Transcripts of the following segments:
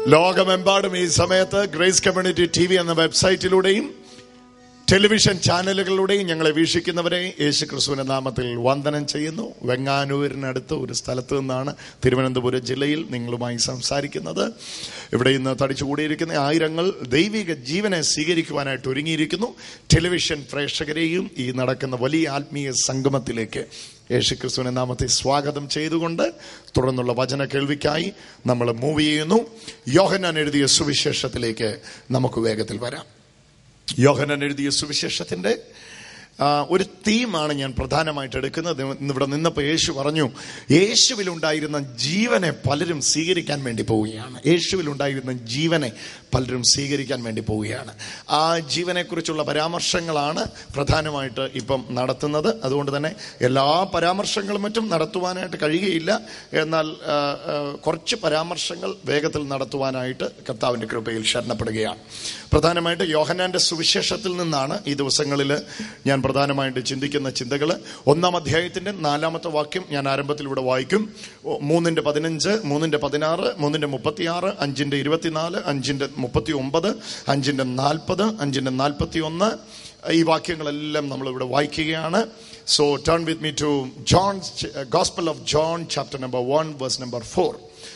ലോകമെമ്പാടും ഈ സമയത്ത് ഗ്രേസ് കമ്മ്യൂണിറ്റി ടി വി എന്ന വെബ്സൈറ്റിലൂടെയും ടെലിവിഷൻ ചാനലുകളിലൂടെയും ഞങ്ങളെ വീക്ഷിക്കുന്നവരെ യേശു ക്രിസ്തുവിന്റെ നാമത്തിൽ വന്ദനം ചെയ്യുന്നു വെങ്ങാനൂരിനടുത്ത് ഒരു സ്ഥലത്ത് നിന്നാണ് തിരുവനന്തപുരം ജില്ലയിൽ നിങ്ങളുമായി സംസാരിക്കുന്നത് ഇവിടെ ഇന്ന് തടിച്ചുകൂടിയിരിക്കുന്ന ആയിരങ്ങൾ ദൈവിക ജീവനെ സ്വീകരിക്കുവാനായിട്ട് ഒരുങ്ങിയിരിക്കുന്നു ടെലിവിഷൻ പ്രേക്ഷകരെയും ഈ നടക്കുന്ന വലിയ ആത്മീയ സംഗമത്തിലേക്ക് യേശുക്രിസ്തുവിന്റെ നാമത്തെ സ്വാഗതം ചെയ്തുകൊണ്ട് തുടർന്നുള്ള വചന കേൾവിക്കായി നമ്മൾ മൂവ് ചെയ്യുന്നു യോഹന്നാൻ എഴുതിയ സുവിശേഷത്തിലേക്ക് നമുക്ക് വേഗത്തിൽ വരാം യോഹനൻ എഴുതിയ സുവിശേഷത്തിന്റെ ആ, ഒരു തീമാണ് ഞാൻ പ്രധാനമായിട്ട് എടുക്കുന്നത് ഇന്ന് ഇവിടെ നിന്നപ്പോൾ യേശു പറഞ്ഞു യേശുവിലുണ്ടായിരുന്ന ജീവനെ പലരും സ്വീകരിക്കാൻ വേണ്ടി പോവുകയാണ് യേശുവിലുണ്ടായിരുന്ന ജീവനെ പലരും സ്വീകരിക്കാൻ വേണ്ടി പോവുകയാണ് ആ ജീവനെക്കുറിച്ചുള്ള പരാമർശങ്ങളാണ് പ്രധാനമായിട്ട് ഇപ്പം നടത്തുന്നത് അതുകൊണ്ട് തന്നെ എല്ലാ പരാമർശങ്ങളും മറ്റും നടത്തുവാനായിട്ട് കഴിയുകയില്ല എന്നാൽ ആ, ആ, കുറച്ച് പരാമർശങ്ങൾ വേഗത്തിൽ നടത്തുവാനായിട്ട് കർത്താവിൻ്റെ കൃപയിൽ ശരണപ്പെടുകയാണ് പ്രധാനമായിട്ട് യോഹന്നാന്റെ സുവിശേഷത്തിൽ നിന്നാണ് ഈ ദിവസങ്ങളിൽ ഞാൻ പ്രധാനമായിട്ട് ചിന്തിക്കുന്ന ചിന്തകൾ ഒന്നാം അധ്യായത്തിന്റെ നാലാമത്തെ വാക്യം ഞാൻ ആരംഭത്തിലൂടെ വായിക്കും ഓ, മൂന്നിന്റെ പതിനഞ്ച് മൂന്നിന്റെ പതിനാറ് മൂന്നിന്റെ മുപ്പത്തിയാറ് അഞ്ചിന്റെ ഇരുപത്തിനാല് അഞ്ചിന്റെ മുപ്പത്തി ഒമ്പത് അഞ്ചിന്റെ നാൽപ്പത് അഞ്ചിന്റെ നാൽപ്പത്തി ഒന്ന് ഈ വാക്യങ്ങളെല്ലാം നമ്മൾ ഇവിടെ വായിക്കുകയാണ് so turn with me to John gospel of John chapter number one verse number four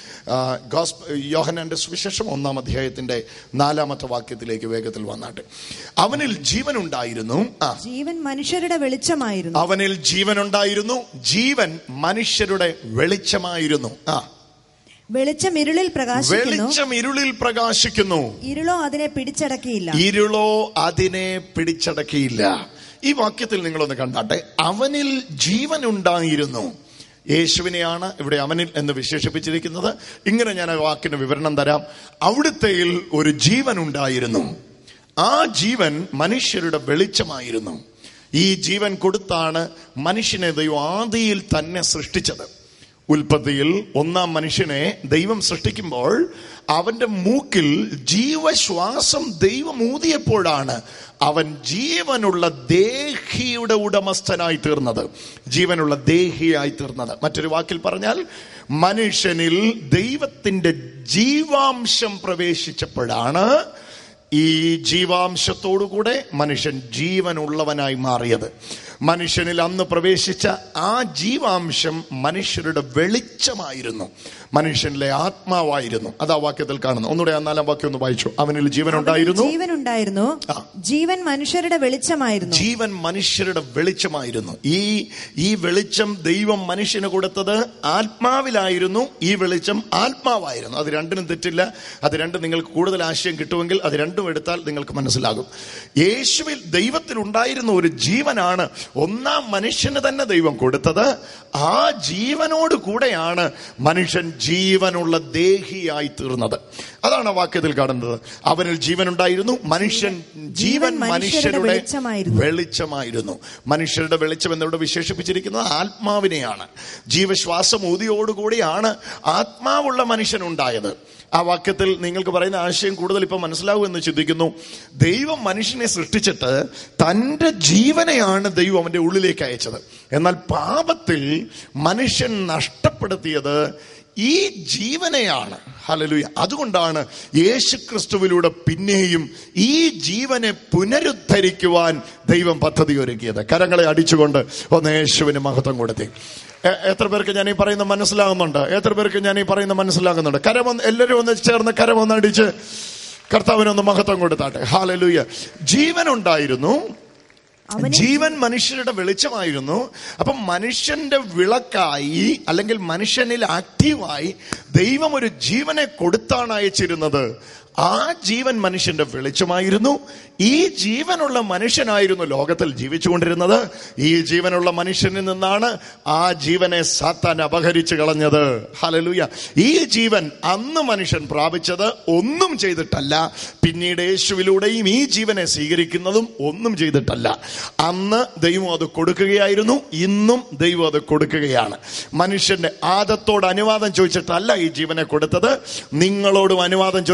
യോഹനാന്റെ സുവിശേഷം ഒന്നാം അധ്യായത്തിന്റെ നാലാമത്തെ വാക്യത്തിലേക്ക് വേഗത്തിൽ വന്നാട്ടെ അവനിൽ ജീവൻ ഉണ്ടായിരുന്നു ആ ജീവൻ മനുഷ്യരുടെ വെളിച്ചമായിരുന്നു അവനിൽ ജീവൻ ഉണ്ടായിരുന്നു ജീവൻ മനുഷ്യരുടെ വെളിച്ചമായിരുന്നു ആ വെളിച്ചം ഇരുളിൽ പ്രകാശിക്കുന്നു വെളിച്ചം ഇരുളിൽ പ്രകാശിക്കുന്നു ഇരുളോ അതിനെ പിടിച്ചടക്കിയില്ല ഇരുളോ അതിനെ പിടിച്ചടക്കിയില്ല ഈ വാക്യത്തിൽ നിങ്ങളൊന്ന് കണ്ടാട്ടെ അവനിൽ ജീവൻ ഉണ്ടായിരുന്നു യേശുവിനെയാണ് ഇവിടെ അവനിൽ എന്ന് വിശേഷിപ്പിച്ചിരിക്കുന്നത് ഇങ്ങനെ ഞാൻ ആ വാക്കിന് വിവരണം തരാം അവിടുത്തെയിൽ ഒരു ജീവൻ ഉണ്ടായിരുന്നു ആ ജീവൻ മനുഷ്യരുടെ വെളിച്ചമായിരുന്നു ഈ ജീവൻ കൊടുത്താണ് മനുഷ്യനെ ദൈവം ആദിയിൽ തന്നെ സൃഷ്ടിച്ചത് ഉൽപ്പത്തിയിൽ ഒന്നാം മനുഷ്യനെ ദൈവം സൃഷ്ടിക്കുമ്പോൾ അവന്റെ മൂക്കിൽ ജീവശ്വാസം ദൈവം ഊതിയപ്പോഴാണ് അവൻ ജീവനുള്ള ദേഹിയുടെ ഉടമസ്ഥനായി തീർന്നത് ജീവനുള്ള ദേഹിയായി തീർന്നത് മറ്റൊരു വാക്കിൽ പറഞ്ഞാൽ മനുഷ്യനിൽ ദൈവത്തിന്റെ ജീവാംശം പ്രവേശിച്ചപ്പോഴാണ് ഈ ജീവാംശത്തോടുകൂടെ മനുഷ്യൻ ജീവനുള്ളവനായി മാറിയത് മനുഷ്യനിൽ അന്ന് പ്രവേശിച്ച ആ ജീവാംശം മനുഷ്യരുടെ വെളിച്ചമായിരുന്നു മനുഷ്യനിലെ ആത്മാവായിരുന്നു അത് ആ വാക്യത്തിൽ കാണുന്നു ഒന്നുകൂടെ ആ നാലാം വാക്യം ഒന്ന് വായിച്ചു അവനിൽ ജീവനുണ്ടായിരുന്നു ജീവൻ ഉണ്ടായിരുന്നു ആ. ജീവൻ മനുഷ്യരുടെ വെളിച്ചമായിരുന്നു ജീവൻ മനുഷ്യരുടെ വെളിച്ചമായിരുന്നു ഈ ഈ വെളിച്ചം ദൈവം മനുഷ്യന് കൊടുത്തത് ആത്മാവിലായിരുന്നു ഈ വെളിച്ചം ആത്മാവായിരുന്നു അത് രണ്ടിനും തെറ്റില്ല അത് രണ്ടും നിങ്ങൾക്ക് കൂടുതൽ ആശയം കിട്ടുമെങ്കിൽ അത് രണ്ടും എടുത്താൽ നിങ്ങൾക്ക് മനസ്സിലാകും യേശുവിൽ ദൈവത്തിൽ ഉണ്ടായിരുന്ന ഒരു ജീവനാണ് ഒന്നാം മനുഷ്യന് തന്നെ ദൈവം കൊടുത്തത് ആ ജീവനോട് കൂടെയാണ് മനുഷ്യൻ ജീവനുള്ള ദേഹിയായി തീർന്നത് അതാണ് ആ വാക്യത്തിൽ കാണുന്നത് അവനിൽ ജീവനുണ്ടായിരുന്നു മനുഷ്യൻ ജീവൻ ജീവൻ മനുഷ്യരുടെ മനുഷ്യരുടെ വെളിച്ചമായിരുന്നു. വെളിച്ചമായിരുന്നു മനുഷ്യരുടെ വെളിച്ചം എന്നിവിടെ വിശേഷിപ്പിച്ചിരിക്കുന്നത് ആത്മാവിനെയാണ് ജീവശ്വാസം ഊതിയോടുകൂടിയാണ് ആത്മാവുള്ള മനുഷ്യനുണ്ടായത് ആ വാക്യത്തിൽ നിങ്ങൾക്ക് പറയുന്ന ആശയം കൂടുതൽ ഇപ്പൊ മനസ്സിലാവും എന്ന് ചിന്തിക്കുന്നു ദൈവം മനുഷ്യനെ സൃഷ്ടിച്ചിട്ട് തന്റെ ജീവനെയാണ് ദൈവം അവന്റെ ഉള്ളിലേക്ക് അയച്ചത് എന്നാൽ പാപത്തിൽ മനുഷ്യൻ നഷ്ടപ്പെടുത്തിയത് ഈ ജീവനെയാണ് ഹലലുയ അതുകൊണ്ടാണ് യേശു ക്രിസ്തുവിലൂടെ പിന്നെയും ഈ ജീവനെ പുനരുദ്ധരിക്കുവാൻ ദൈവം പദ്ധതി ഒരുക്കിയത് കരങ്ങളെ അടിച്ചുകൊണ്ട് ഒന്ന് യേശുവിന് മഹത്വം കൊടുത്തി എ- എത്ര പേർക്ക് ഞാൻ ഈ പറയുന്ന മനസ്സിലാകുന്നുണ്ട് എത്ര പേർക്ക് ഞാൻ ഈ പറയുന്ന മനസ്സിലാകുന്നുണ്ട് കരമൊന്ന് എല്ലാവരും ഒന്ന് ചേർന്ന് കരമൊന്ന് അടിച്ച് കർത്താവിനൊന്ന് മഹത്വം കൊടുത്താട്ടെ ഹാലലൂയ ജീവനുണ്ടായിരുന്നു അവന് ജീവൻ മനുഷ്യരുടെ വെളിച്ചമായിരുന്നു അപ്പം മനുഷ്യന്റെ വിളക്കായി അല്ലെങ്കിൽ മനുഷ്യനിൽ ആക്റ്റീവായി ദൈവം ഒരു ജീവനെ കൊടുത്താണ് അയച്ചിരുന്നത് ആ ജീവൻ മനുഷ്യന്റെ വെളിച്ചമായിരുന്നു ഈ ജീവനുള്ള മനുഷ്യനായിരുന്നു ലോകത്തിൽ ജീവിച്ചുകൊണ്ടിരുന്നത് ഈ ജീവനുള്ള മനുഷ്യനിൽ നിന്നാണ് ആ ജീവനെ സാത്താൻ അപഹരിച്ചു കളഞ്ഞത് ഹലലുയ ഈ ജീവൻ അന്ന് മനുഷ്യൻ പ്രാപിച്ചത് ഒന്നും ചെയ്തിട്ടല്ല പിന്നീട് യേശുവിലൂടെയും ഈ ജീവനെ സ്വീകരിക്കുന്നതും ഒന്നും ചെയ്തിട്ടല്ല അന്ന് ദൈവം അത് കൊടുക്കുകയായിരുന്നു ഇന്നും ദൈവം അത് കൊടുക്കുകയാണ് മനുഷ്യന്റെ ആദത്തോട് അനുവാദം ചോദിച്ചിട്ടല്ല ഈ ജീവനെ കൊടുത്തത് നിങ്ങളോടും അനുവാദം ചോദിച്ചിട്ടല്ല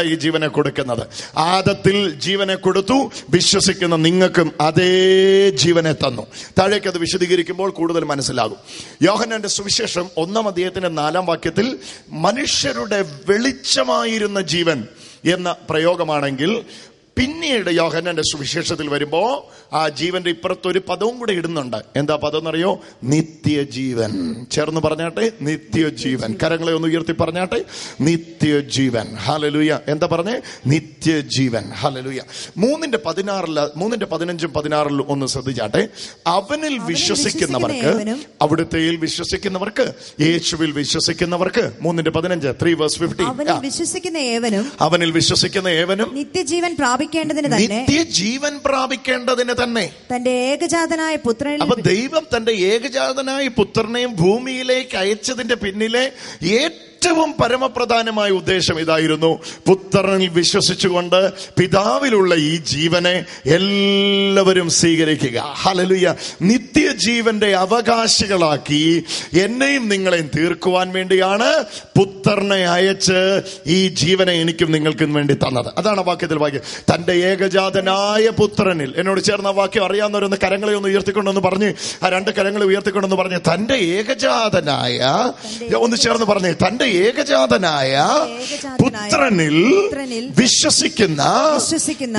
ഈ ജീവനെ കൊടുക്കുന്നത് ആദത്തിൽ ജീവനെ കൊടുത്തു വിശ്വസിക്കുന്ന നിങ്ങൾക്കും അതേ ജീവനെ തന്നു താഴേക്ക് അത് വിശദീകരിക്കുമ്പോൾ കൂടുതൽ മനസ്സിലാകും യോഹന്നാന്റെ സുവിശേഷം ഒന്നാം അധ്യായത്തിന്റെ നാലാം വാക്യത്തിൽ മനുഷ്യരുടെ വെളിച്ചമായിരുന്ന ജീവൻ എന്ന പ്രയോഗമാണെങ്കിൽ പിന്നീട് യോഹന്നാന്റെ സുവിശേഷത്തിൽ വരുമ്പോ ആ ജീവന്റെ ഇപ്പുറത്ത് ഒരു പദവും കൂടെ ഇടുന്നുണ്ട് എന്താ പദം എന്നറിയോ നിത്യജീവൻ ചേർന്ന് പറഞ്ഞാട്ടെ നിത്യജീവൻ കരങ്ങളെ ഒന്ന് ഉയർത്തി പറഞ്ഞാട്ടെ നിത്യജീവൻ ഹലലുയ എന്താ പറഞ്ഞേ നിത്യജീവൻ ഹലലുയ മൂന്നിന്റെ പതിനാറില് മൂന്നിന്റെ പതിനഞ്ചും പതിനാറിലും ഒന്ന് ശ്രദ്ധിച്ചാട്ടെ അവനിൽ വിശ്വസിക്കുന്നവർക്ക് ഏവനും അവിടുത്തെയിൽ വിശ്വസിക്കുന്നവർക്ക് യേശുവിൽ വിശ്വസിക്കുന്നവർക്ക് മൂന്നിന്റെ പതിനഞ്ച് ത്രീ വേഴ്സ് ഫിഫ്റ്റി അവനിൽ വിശ്വസിക്കുന്ന ഏവനും അവനിൽ വിശ്വസിക്കുന്ന ഏവനും നിത്യജീവൻ പ്രാപിക്കേണ്ടതിന് തന്നെ നിത്യജീവൻ പ്രാപിക്കേണ്ടതിന് തന്നെ തന്റെ ഏകജാതനായ പുത്രനിൽ അപ്പൊ ദൈവം തന്റെ ഏകജാതനായ പുത്രനെയും ഭൂമിയിലേക്ക് അയച്ചതിന്റെ പിന്നിലെ ഏറ്റവും പരമപ്രധാനമായ ഉദ്ദേശം ഇതായിരുന്നു പുത്രനിൽ വിശ്വസിച്ചുകൊണ്ട് പിതാവിലുള്ള ഈ ജീവനെ എല്ലാവരും സ്വീകരിക്കുക ഹലലുയ നിത്യജീവന്റെ അവകാശികളാക്കി എന്നെയും നിങ്ങളെയും തീർക്കുവാൻ വേണ്ടിയാണ് പുത്രനെ അയച്ച് ഈ ജീവനെ എനിക്കും നിങ്ങൾക്കും വേണ്ടി തന്നത് അതാണ് ആ വാക്യത്തിൽ വാക്യം തന്റെ ഏകജാതനായ പുത്രനിൽ എന്നോട് ചേർന്ന ആ വാക്യം അറിയാവുന്നവരൊന്ന് കരങ്ങളെ ഒന്ന് ഉയർത്തിക്കൊണ്ടെന്ന് പറഞ്ഞ് ആ രണ്ട് കരങ്ങളെ ഉയർത്തിക്കൊണ്ടെന്ന് പറഞ്ഞ് തന്റെ ഏകജാതനായ ഒന്ന് ചേർന്ന് പറഞ്ഞേ തന്റെ ഏകജാതനായ ഏകജാതനായ പുത്രനിൽ പുത്രനിൽ വിശ്വസിക്കുന്ന വിശ്വസിക്കുന്ന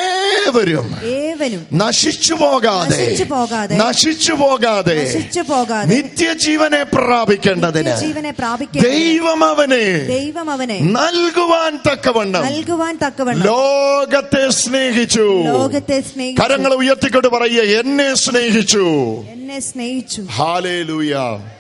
ഏവരും ഏവനും നശിച്ചു പോകാതെ നശിച്ചു പോകാതെ നശിച്ചു പോകാതെ നശിച്ചു പോകാതെ നിത്യജീവനെ പ്രാപിക്കേണ്ടതിന് ജീവനെ പ്രാപിക്കേണ്ടതിന് ദൈവം അവനെ ദൈവം അവനെ നൽകുവാൻ തക്കവണ്ണം നൽകുവാൻ തക്കവണ്ണം ലോകത്തെ സ്നേഹിച്ചു ലോകത്തെ സ്നേഹിച്ചു കരങ്ങൾ ഉയർത്തിക്കൊണ്ട് പറയുക എന്നെ സ്നേഹിച്ചു എന്നെ സ്നേഹിച്ചു ഹാലേലൂയ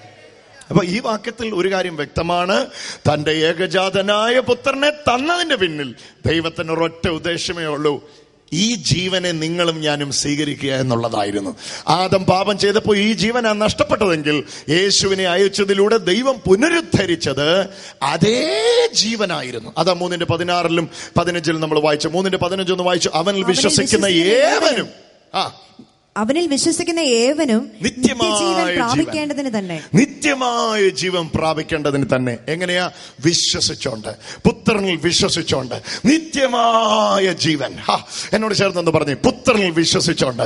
അപ്പൊ ഈ വാക്യത്തിൽ ഒരു കാര്യം വ്യക്തമാണ് തന്റെ ഏകജാതനായ പുത്രനെ തന്നതിന്റെ പിന്നിൽ ദൈവത്തിന് ഒരൊറ്റ ഉദ്ദേശമേ ഉള്ളൂ ഈ ജീവനെ നിങ്ങളും ഞാനും സ്വീകരിക്കുക എന്നുള്ളതായിരുന്നു ആദം പാപം ചെയ്തപ്പോൾ ഈ ജീവനാ നഷ്ടപ്പെട്ടതെങ്കിൽ യേശുവിനെ അയച്ചതിലൂടെ ദൈവം പുനരുദ്ധരിച്ചത് അതേ ജീവനായിരുന്നു അതാ മൂന്നിന്റെ പതിനാറിലും പതിനഞ്ചിലും നമ്മൾ വായിച്ചു മൂന്നിന്റെ പതിനഞ്ചൊന്ന് വായിച്ചു അവനിൽ വിശ്വസിക്കുന്ന ഏവനും ആ അവനിൽ വിശ്വസിക്കുന്ന ഏവനും നിത്യമായ നിത്യജീവൻ ജീവൻ. പ്രാപിക്കേണ്ടതിന് തന്നെ നിത്യമായ ജീവൻ പ്രാപിക്കേണ്ടതിന് തന്നെ എങ്ങനെയാ വിശ്വസിച്ചോണ്ട് പുത്രനിൽ വിശ്വസിച്ചോണ്ട് നിത്യമായ ജീവൻ ഹാ, എന്നോട് ചേർന്നെന്ന് പറഞ്ഞു പുത്രനിൽ വിശ്വസിച്ചോണ്ട്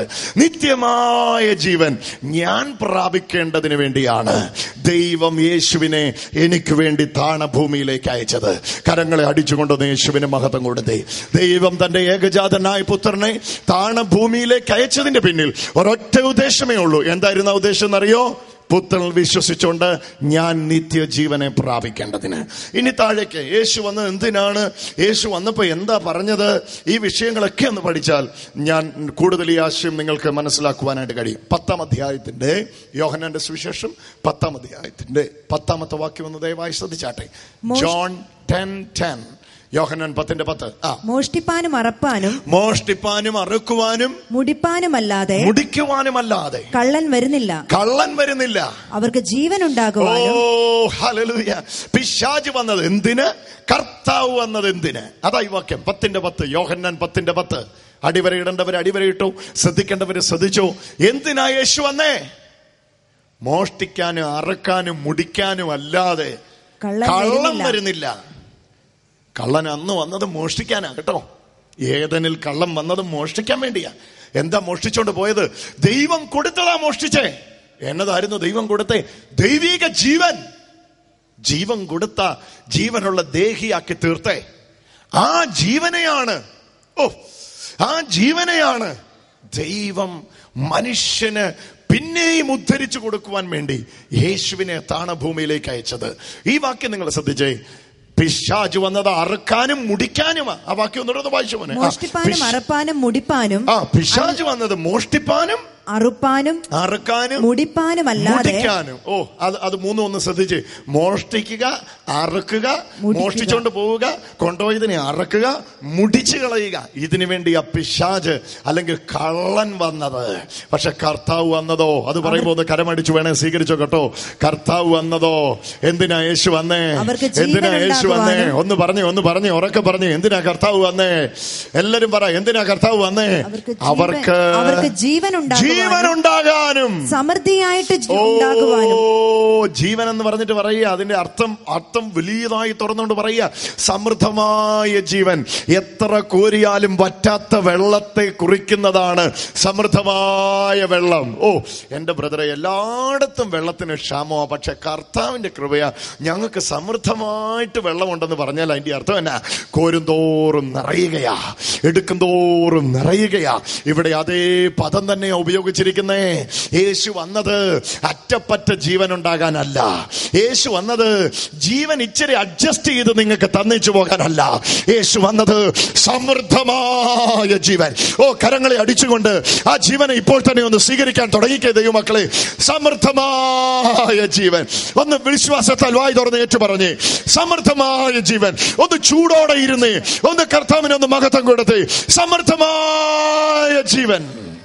നിത്യമായ ജീവൻ ഞാൻ പ്രാപിക്കേണ്ടതിന് വേണ്ടിയാണ് ദൈവം യേശുവിനെ എനിക്ക് വേണ്ടി താണഭൂമിയിലേക്ക് അയച്ചത് കരങ്ങളെ അടിച്ചുകൊണ്ടൊന്ന് യേശുവിന് മഹത്വം കൊടുത്തേ ദൈവം തന്റെ ഏകജാതനായ പുത്രനെ താണഭൂമിയിലേക്ക് അയച്ചതിന്റെ പിന്നിൽ ഒരൊറ്റ ഉദ്ദേശമേ ഉള്ളൂ എന്തായിരുന്നു ആ ഉദ്ദേശം എന്നറിയോ പുത്രനിൽ വിശ്വസിച്ചുകൊണ്ട് ഞാൻ നിത്യജീവനെ പ്രാപിക്കേണ്ടതിന് ഇനി താഴേക്ക് യേശു വന്ന് എന്തിനാണ് യേശു വന്നപ്പോ എന്താ പറഞ്ഞത് ഈ വിഷയങ്ങളൊക്കെ ഒന്ന് പഠിച്ചാൽ ഞാൻ കൂടുതൽ ഈ ആശയം നിങ്ങൾക്ക് മനസ്സിലാക്കുവാനായിട്ട് കഴിയും പത്താം അധ്യായത്തിന്റെ യോഹനാന്റെ സുവിശേഷം പത്താം അധ്യായത്തിന്റെ പത്താമത്തെ വാക്യം ഒന്ന് ദയവായി ശ്രദ്ധിച്ചാട്ടെ മോശ- ജോൺ ടെൻ ടെൻ യോഹനാൻ പത്തിന്റെ പത്ത് ആ മോഷ്ടിപ്പാനും അറപ്പാനും മോഷ്ടിപ്പാനും അറുക്കുവാനും മുടിപ്പാനുമല്ലാതെ മുടിക്കുവാനുമല്ലാതെ കള്ളൻ വരുന്നില്ല കള്ളൻ വരുന്നില്ല അവർക്ക് ജീവൻ ഓ ഉണ്ടാകുവാനും ഹല്ലേലൂയ പിശാജ് വന്നത് എന്തിന് കർത്താവ് വന്നത് എന്തിന് അതാ ഈ വാക്യം പത്തിന്റെ പത്ത് യോഹന്നാൻ പത്തിന്റെ പത്ത് അടിവരയിടേണ്ടവർ അടിവരയിട്ടു ശ്രദ്ധിക്കേണ്ടവര് ശ്രദ്ധിച്ചു എന്തിനാ യേശു വന്നേ മോഷ്ടിക്കാനും അറക്കാനും മുടിക്കാനും അല്ലാതെ കള്ളൻ കള്ളം വരുന്നില്ല. വരുന്നില്ല കള്ളൻ അന്ന് വന്നത് മോഷ്ടിക്കാനാ കേട്ടോ ഏതനിൽ കള്ളം വന്നത് മോഷ്ടിക്കാൻ വേണ്ടിയാ എന്താ മോഷ്ടിച്ചോണ്ട് പോയത് ദൈവം കൊടുത്തതാ മോഷ്ടിച്ചേ എന്നതായിരുന്നു ദൈവം കൊടുത്തേ ദൈവിക ജീവൻ ജീവൻ കൊടുത്ത ജീവനുള്ള ദേഹിയാക്കി തീർത്തേ ആ ജീവനെയാണ് ഓ ആ ജീവനെയാണ് ദൈവം മനുഷ്യന് പിന്നെയും ഉദ്ധരിച്ചു കൊടുക്കുവാൻ വേണ്ടി യേശുവിനെ താണഭൂമിയിലേക്ക് അയച്ചത് ഈ വാക്യം നിങ്ങൾ ശ്രദ്ധിച്ചേ പിശാജ് വന്നത് അറുക്കാനും മുടിക്കാനുമാ ആ വാക്യം ഒന്നുകൂടെ വായിച്ചു മോനെ ആ, മോഷ്ടിപ്പാനും പിശ്- അറപ്പാനും മുടിപ്പാനും ആ പിശാജ് വന്നത് മോഷ്ടിപ്പാനും അറുപ്പാനും അറുക്കാനും മുടിപ്പാനും അല്ലാതെ മുടിക്കാനും ഓ അത് അത് മൂന്നും ഒന്ന് ശ്രദ്ധിച്ച് മോഷ്ടിക്കുക അറുക്കുക മുടിക്കുക. മോഷ്ടിച്ചോണ്ട് പോവുക കൊണ്ടുപോയതിനെ അറക്കുക മുടിച്ചു കളയുക ഇതിനു വേണ്ടി ആ പിശാജ് അല്ലെങ്കിൽ കള്ളൻ വന്നത് പക്ഷെ കർത്താവ് വന്നതോ അത് പറയുമ്പോ ഒന്ന് കരമടിച്ചു വേണേ സ്വീകരിച്ചോ കേട്ടോ കർത്താവ് വന്നതോ എന്തിനാ യേശു വന്നേ അവർക്ക് ജീവൻ എന്തിനാ യേശു വന്നേ ഉണ്ടാകുവാനും ഒന്ന് പറഞ്ഞു ഒന്ന് പറഞ്ഞു ഉറക്കെ പറഞ്ഞു എന്തിനാ കർത്താവ് വന്നേ എല്ലാരും പറ എന്തിനാ കർത്താവ് വന്നേ അവർക്ക് ജീവൻ- അവർക്ക് അവർക്ക് ജീവൻ ഉണ്ടാകുവാനും ജീവൻ ഉണ്ടാകാനും സമൃദ്ധിയായിട്ട് ജി- ഓ ഉണ്ടാകുവാനും ജീവൻ എന്ന് പറഞ്ഞിട്ട് പറയുക അതിന്റെ അർത്ഥം അർത്ഥം വലിയതായി തുറന്നുകൊണ്ട് പറയുക സമൃദ്ധമായ ജീവൻ എത്ര കോരിയാലും വറ്റാത്ത വെള്ളത്തെ കുറിക്കുന്നതാണ് സമൃദ്ധമായ വെള്ളം ഓ എന്റെ ബ്രദറെ എല്ലായിടത്തും വെള്ളത്തിന് ക്ഷാമമാ പക്ഷെ കർത്താവിന്റെ കൃപയാ ഞങ്ങൾക്ക് സമൃദ്ധമായിട്ട് വെള്ളമുണ്ടെന്ന് പറഞ്ഞാൽ അതിന്റെ അർത്ഥം എന്നാ കോരും തോറും നിറയുകയാ എടുക്കും തോറും നിറയുകയാ ഇവിടെ അതേ പദം തന്നെയാ ഉപയോഗിച്ചിരിക്കുന്നേ യേശു വന്നത് അറ്റപ്പറ്റ ജീവൻ ഉണ്ടാകാനല്ല യേശു വന്നത് ജീവൻ ഇച്ചിരി അഡ്ജസ്റ്റ് ചെയ്ത് നിങ്ങൾക്ക് തന്നിച്ചു പോകാനല്ല യേശു വന്നത് സമൃദ്ധമായ ജീവൻ ഓ കരങ്ങളെ അടിച്ചുകൊണ്ട് ആ ജീവനെ ഇപ്പോൾ തന്നെ ഒന്ന് സ്വീകരിക്കാൻ തുടങ്ങിക്കേ ദൈവമക്കളെ സമൃദ്ധമായ ജീവൻ ഒന്ന് വിശ്വാസത്താൽ വായി തുറന്ന് ഏറ്റു പറഞ്ഞേ സമൃദ്ധമായ ജീവൻ ഒന്ന് ചൂടോടെ ഇരുന്ന് ഒന്ന് കർത്താവിന് ഒന്ന് മഹത്വം കൊടുത്ത് സമൃദ്ധമായ ജീവൻ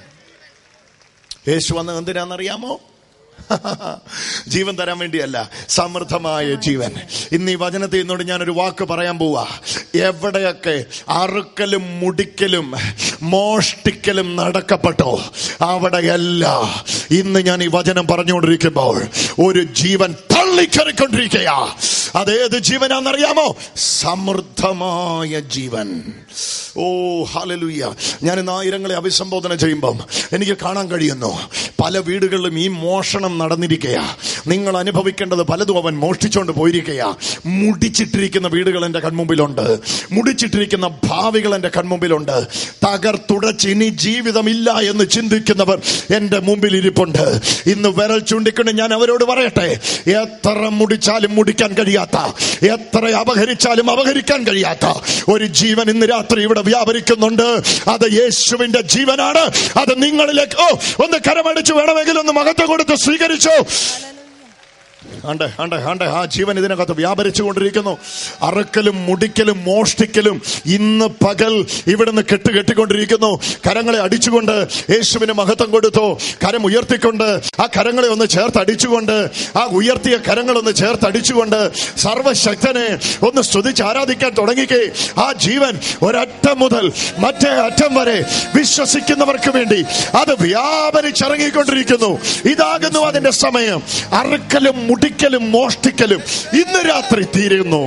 യേശു വന്ന് എന്തിനാണെന്നറിയാമോ ജീവൻ തരാൻ വേണ്ടിയല്ല സമൃദ്ധമായ ജീവൻ ഇന്ന് ഈ വചനത്തിൽ നിന്നോട് ഞാനൊരു വാക്ക് പറയാൻ പോവാ എവിടെയൊക്കെ അറുക്കലും മുടിക്കലും മോഷ്ടിക്കലും നടക്കപ്പെട്ടോ അവിടെയല്ല ഇന്ന് ഞാൻ ഈ വചനം പറഞ്ഞുകൊണ്ടിരിക്കുമ്പോൾ ഒരു ജീവൻ തള്ളിക്കറിക്കൊണ്ടിരിക്കയാ അതേത് ജീവനാണെന്നറിയാമോ സമൃദ്ധമായ ജീവൻ ഓ ഹാലലുയ്യ ഞാൻ ഇന്ന് ആയിരങ്ങളെ അഭിസംബോധന ചെയ്യുമ്പം എനിക്ക് കാണാൻ കഴിയുന്നു പല വീടുകളിലും ഈ മോഷണം നടന്നിരിക്കയാ നിങ്ങൾ അനുഭവിക്കേണ്ടത് പലതും അവൻ മോഷ്ടിച്ചുകൊണ്ട് പോയിരിക്കയാ മുടിച്ചിട്ടിരിക്കുന്ന വീടുകൾ എൻ്റെ കൺമുമ്പിലുണ്ട് മുടിച്ചിട്ടിരിക്കുന്ന ഭാവികൾ എൻ്റെ കൺമുമ്പിലുണ്ട് തകർത്തുടച്ച് ഇനി ജീവിതമില്ല എന്ന് ചിന്തിക്കുന്നവർ എൻ്റെ മുമ്പിൽ ഇരിപ്പുണ്ട് ഇന്ന് വിരൽ ചൂണ്ടിക്കൊണ്ട് ഞാൻ അവരോട് പറയട്ടെ എത്ര മുടിച്ചാലും മുടിക്കാൻ കഴിയാത്ത എത്ര അപഹരിച്ചാലും അപഹരിക്കാൻ കഴിയാത്ത ഒരു ജീവൻ ഇന്ന് രാത്രി ഇവിടെ വ്യാപരിക്കുന്നുണ്ട് അത് യേശുവിന്റെ ജീവനാണ് അത് നിങ്ങളിലേക്ക് ഓ ഒന്ന് കരമടിച്ച് വേണമെങ്കിൽ ഒന്ന് മഹത്വം കൊടുത്ത് സ്വീകരിച്ചു ആണ്ടെ ആണ്ടെ ആണ്ടെ ആ ജീവൻ ഇതിനകത്ത് വ്യാപരിച്ചു കൊണ്ടിരിക്കുന്നു അറുക്കലും മുടിക്കലും മോഷ്ടിക്കലും ഇന്ന് പകൽ ഇവിടുന്ന് കെട്ട് കെട്ടിക്കൊണ്ടിരിക്കുന്നു കരങ്ങളെ അടിച്ചുകൊണ്ട് യേശുവിന് മഹത്വം കൊടുത്തു കരം ഉയർത്തിക്കൊണ്ട് ആ കരങ്ങളെ ഒന്ന് ചേർത്ത് അടിച്ചുകൊണ്ട് ആ ഉയർത്തിയ കരങ്ങളൊന്ന് ചേർത്ത് അടിച്ചുകൊണ്ട് സർവശക്തനെ ഒന്ന് സ്തുതിച്ച് ആരാധിക്കാൻ തുടങ്ങിക്കേ ആ ജീവൻ ഒരറ്റം മുതൽ മറ്റേ അറ്റം വരെ വിശ്വസിക്കുന്നവർക്ക് വേണ്ടി അത് വ്യാപരിച്ചിറങ്ങിക്കൊണ്ടിരിക്കുന്നു ഇതാകുന്നു അതിന്റെ സമയം അറുക്കലും മുടിക്കലും മോഷ്ടിക്കലും ഇന്ന് രാത്രി തീരുന്നു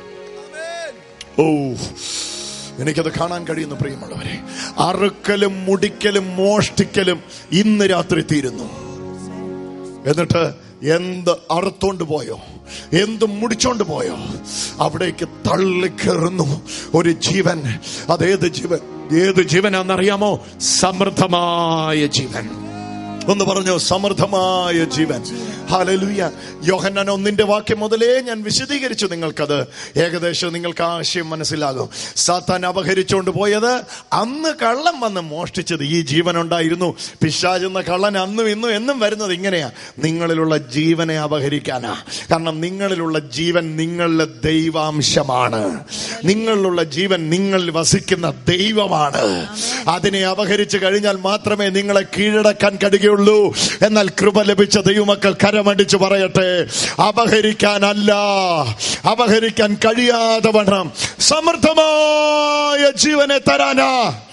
ഓ എനിക്കത് കാണാൻ കഴിയുന്നു പ്രിയമുള്ളവരെ അറുക്കലും മുടിക്കലും മോഷ്ടിക്കലും ഇന്ന് രാത്രി തീരുന്നു എന്നിട്ട് എന്ത് അറുത്തോണ്ട് പോയോ എന്ത് മുടിച്ചോണ്ട് പോയോ അവിടേക്ക് തള്ളിക്കേറുന്നു ഒരു ജീവൻ അതേത് ജീവൻ ഏത് ജീവനാണെന്നറിയാമോ സമൃദ്ധമായ ജീവൻ ഒന്ന് പറഞ്ഞു സമൃദ്ധമായ ജീവൻ ഹാലലുയ യോഹന്നാൻ ഒന്നിന്റെ വാക്യം മുതലേ ഞാൻ വിശദീകരിച്ചു നിങ്ങൾക്കത് ഏകദേശം നിങ്ങൾക്ക് ആശയം മനസ്സിലാകും സാത്താൻ അപഹരിച്ചുകൊണ്ട് പോയത് അന്ന് കള്ളം വന്ന് മോഷ്ടിച്ചത് ഈ ജീവൻ ഉണ്ടായിരുന്നു പിശാചെന്ന കള്ളൻ അന്നും ഇന്നും എന്നും വരുന്നത് ഇങ്ങനെയാ നിങ്ങളിലുള്ള ജീവനെ അപഹരിക്കാനാ കാരണം നിങ്ങളിലുള്ള ജീവൻ നിങ്ങളിലെ ദൈവാംശമാണ് നിങ്ങളിലുള്ള ജീവൻ നിങ്ങളിൽ വസിക്കുന്ന ദൈവമാണ് അതിനെ അപഹരിച്ചു കഴിഞ്ഞാൽ മാത്രമേ നിങ്ങളെ കീഴടക്കാൻ കഴിയുള്ളൂ എന്നാൽ കൃപ ലഭിച്ച ദൈവമക്കൾ കരമടിച്ചു പറയട്ടെ അപഹരിക്കാനല്ല അപഹരിക്കാൻ കഴിയാതെ വണ്ണം സമൃദ്ധമായ ജീവനെ തരാനാ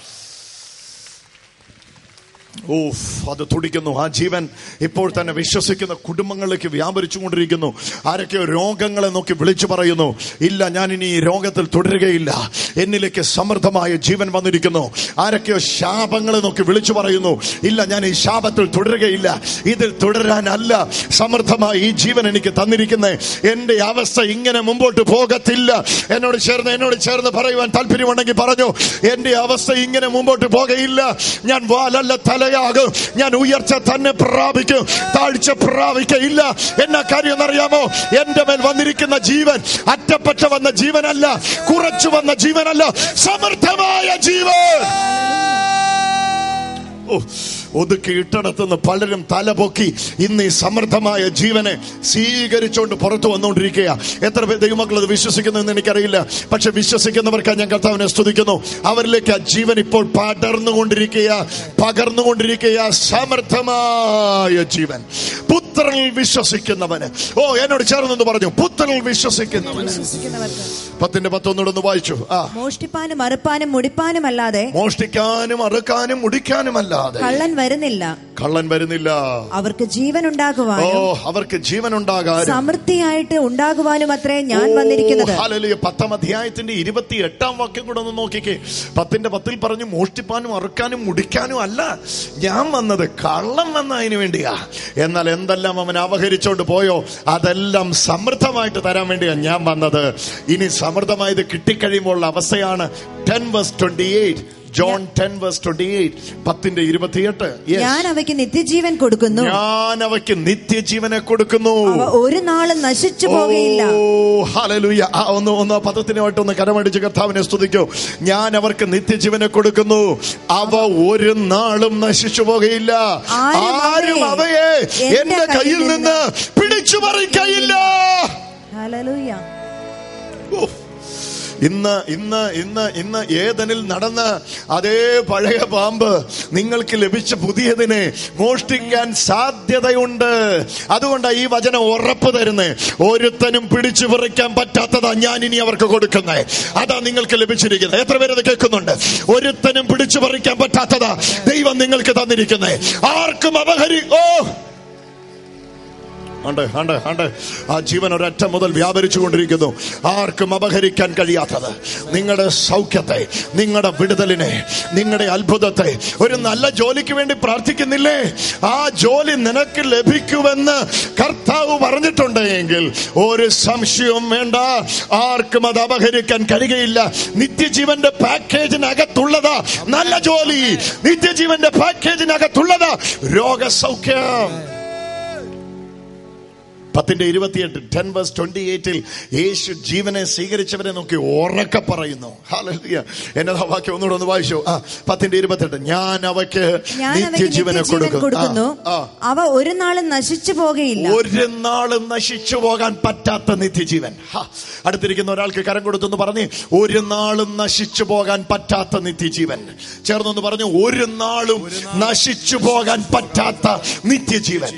ഓഫ് അത് തുടിക്കുന്നു ആ ജീവൻ ഇപ്പോൾ തന്നെ വിശ്വസിക്കുന്ന കുടുംബങ്ങളിലേക്ക് വ്യാപരിച്ചുകൊണ്ടിരിക്കുന്നു ആരൊക്കെയോ രോഗങ്ങളെ നോക്കി വിളിച്ചു പറയുന്നു ഇല്ല ഞാൻ ഇനി ഈ രോഗത്തിൽ തുടരുകയില്ല എന്നിലേക്ക് സമൃദ്ധമായ ജീവൻ വന്നിരിക്കുന്നു ആരൊക്കെയോ ശാപങ്ങളെ നോക്കി വിളിച്ചു പറയുന്നു ഇല്ല ഞാൻ ഈ ശാപത്തിൽ തുടരുകയില്ല ഇതിൽ തുടരാനല്ല സമൃദ്ധമായ ഈ ജീവൻ എനിക്ക് തന്നിരിക്കുന്നത് എന്റെ അവസ്ഥ ഇങ്ങനെ മുമ്പോട്ട് പോകത്തില്ല എന്നോട് ചേർന്ന് എന്നോട് ചേർന്ന് പറയുവാൻ താല്പര്യമുണ്ടെങ്കിൽ പറഞ്ഞു എന്റെ അവസ്ഥ ഇങ്ങനെ മുമ്പോട്ട് പോകയില്ല ഞാൻ വാലല്ല തലയാകും ഞാൻ ഉയർച്ച തന്നെ പ്രാപിക്കും താഴ്ച പ്രാപിക്കയില്ല എന്നാ കാര്യം എന്നറിയാമോ എന്റെ മേൽ വന്നിരിക്കുന്ന ജീവൻ അറ്റപ്പറ്റ വന്ന ജീവനല്ല കുറച്ചു വന്ന ജീവനല്ല സമൃദ്ധമായ ജീവൻ ഓ, ഒതുക്കി ഇട്ടടത്തുനിന്ന് പലരും തല പൊക്കി ഇന്ന് ഈ സമൃദ്ധമായ ജീവനെ സ്വീകരിച്ചുകൊണ്ട് പുറത്തു വന്നുകൊണ്ടിരിക്കുക എത്ര പേർ ദൈവമക്കൾ അത് വിശ്വസിക്കുന്നു എന്ന് എനിക്കറിയില്ല പക്ഷെ വിശ്വസിക്കുന്നവർക്ക് ഞാൻ കർത്താവിനെ സ്തുതിക്കുന്നു അവരിലേക്ക് ആ ജീവൻ ഇപ്പോൾ പടർന്നുകൊണ്ടിരിക്കുക പകർന്നുകൊണ്ടിരിക്കുക സമൃദ്ധമായ ജീവൻ പുത്രനിൽ വിശ്വസിക്കുന്നവന് ഓ എന്നോട് ചേർന്നെന്ന് പറഞ്ഞു പുത്രനിൽ വിശ്വസിക്കുന്നവന് വിശ്വസിക്കുന്നവർക്ക് പത്തിന്റെ പത്തൊന്നുകൂടെ ഒന്ന് വായിച്ചു ആ മോഷ്ടിപ്പാനും അറുപ്പാനും മുടിപ്പാനും അല്ലാതെ മോഷ്ടിക്കാനും അറുക്കാനും മുടിക്കാനുമല്ലാതെ കൂടാതെ കള്ളൻ വരുന്നില്ല കള്ളൻ വരുന്നില്ല അവർക്ക് ജീവൻ ഓ ഉണ്ടാകുവാനും അവർക്ക് ജീവൻ ഉണ്ടാകാൻ സമൃദ്ധിയായിട്ട് ഉണ്ടാകുവാനും അത്രേ ഞാൻ വന്നിരിക്കുന്നത് ഹല്ലേലൂയ. പത്താം അധ്യായത്തിന്റെ ഇരുപത്തി എട്ടാം വാക്യം കൂടെ ഒന്ന് നോക്കിക്കേ പത്തിന്റെ പത്തിൽ പറഞ്ഞു മോഷ്ടിപ്പാനും അറുക്കാനും മുടിക്കാനും അല്ല ഞാൻ വന്നത് കള്ളം വന്ന അതിന് വേണ്ടിയാ എന്നാൽ എന്തെല്ലാം അവൻ അപഹരിച്ചോണ്ട് പോയോ അതെല്ലാം സമൃദ്ധമായിട്ട് തരാൻ വേണ്ടിയാ ഞാൻ വന്നത് ഇനി സമൃദ്ധമായത് കിട്ടിക്കഴിയുമ്പോൾ ഉള്ള അവസ്ഥയാണ് ten verse twenty eight John ten verse twenty eight പത്തിന്റെ ഇരുപത്തിയെട്ട് Yes. ഞാൻ അവയ്ക്ക് നിത്യജീവൻ കൊടുക്കുന്നു ഞാൻ അവയ്ക്ക് നിത്യജീവനെ കൊടുക്കുന്നു അവ ഒരു നാളും നശിച്ചു പോകയില്ല ഓ, ഹല്ലേലൂയ. ആ, ഒന്ന് ഒന്ന് ആ പദത്തിനുമായിട്ട് ഒന്ന് കരമടിച്ച് കർത്താവിനെ സ്തുതിക്കൂ ഞാൻ അവർക്ക് നിത്യജീവനെ കൊടുക്കുന്നു അവ ഒരു നാളും നശിച്ചു പോകയില്ല ആരും ആരും അവയെ അവയെ എന്റെ കയ്യിൽ നിന്ന് പിടിച്ചു പറിക്കയില്ല ഹല്ലേലൂയ ഓ. ഇന്ന് ഇന്ന് ഇന്ന് ഇന്ന് ഏതനിൽ നടന്ന അതേ പഴയ പാമ്പ് നിങ്ങൾക്ക് ലഭിച്ച പുതിയതിനെ മോഷ്ടിക്കാൻ സാധ്യതയുണ്ട് അതുകൊണ്ടാണ് ഈ വചനം ഉറപ്പ് തരുന്നേ ഒരുത്തനും പിടിച്ചു പറിക്കാൻ പറ്റാത്തതാ ഞാൻ ഇനി അവർക്ക് കൊടുക്കുന്നേ അതാ നിങ്ങൾക്ക് ലഭിച്ചിരിക്കുന്നത് എത്ര പേര് അത് കേൾക്കുന്നുണ്ട് ഒരുത്തനും പിടിച്ചു പറിക്കാൻ പറ്റാത്തതാ ദൈവം നിങ്ങൾക്ക് തന്നിരിക്കുന്നേ ആർക്കും അപഹരി ഓ ഉണ്ട് ഉണ്ട് ഉണ്ട് ആ ജീവൻ ഒരറ്റം മുതൽ വ്യാപരിച്ചു കൊണ്ടിരിക്കുന്നു ആർക്കും അപഹരിക്കാൻ കഴിയാത്തത് നിങ്ങളുടെ സൗഖ്യത്തെ നിങ്ങളുടെ വിടുതലിനെ നിങ്ങളുടെ അത്ഭുതത്തെ ഒരു നല്ല ജോലിക്ക് വേണ്ടി പ്രാർത്ഥിക്കുന്നില്ലേ ആ ജോലി നിനക്ക് ലഭിക്കുമെന്ന് കർത്താവ് പറഞ്ഞിട്ടുണ്ട് എങ്കിൽ ഒരു സംശയവും വേണ്ട ആർക്കും അത് അപഹരിക്കാൻ കഴിയുകയില്ല നിത്യജീവന്റെ പാക്കേജിനകത്തുള്ളതാ നല്ല ജോലി നിത്യജീവന്റെ പാക്കേജിനകത്തുള്ളതാ രോഗസൗഖ്യം പത്തിന്റെ ഇരുപത്തിയെട്ട് ടെൻ വേഴ്സ് ട്വന്റി എയ്റ്റിൽ യേശു ജീവനെ സ്വീകരിച്ചവരെ നോക്കി ഉറക്കെ പറയുന്നു ഹാലലുയ എന്നതാ വാക്യം ഒന്നുകൂടെ ഒന്ന് വായിച്ചു ആ പത്തിന്റെ ഇരുപത്തെട്ട് ഞാൻ അവയ്ക്ക് ഞാൻ അവയ്ക്ക് നിത്യജീവനെ നിത്യജീവൻ കൊടുക്കുന്നു ആ, ആ. അവ ഒരു നാളും നശിച്ചു പോകയില്ല ഒരു നാളും നശിച്ചു പോകാൻ പറ്റാത്ത നിത്യജീവൻ ഹാ, അടുത്തിരിക്കുന്ന ഒരാൾക്ക് കരം കൊടുത്തെന്ന് പറഞ്ഞ് ഒരു നാളും നശിച്ചു പോകാൻ പറ്റാത്ത നിത്യജീവൻ ചേർന്നൊന്ന് പറഞ്ഞു ഒരു നാളും നശിച്ചു പോകാൻ പറ്റാത്ത നിത്യജീവൻ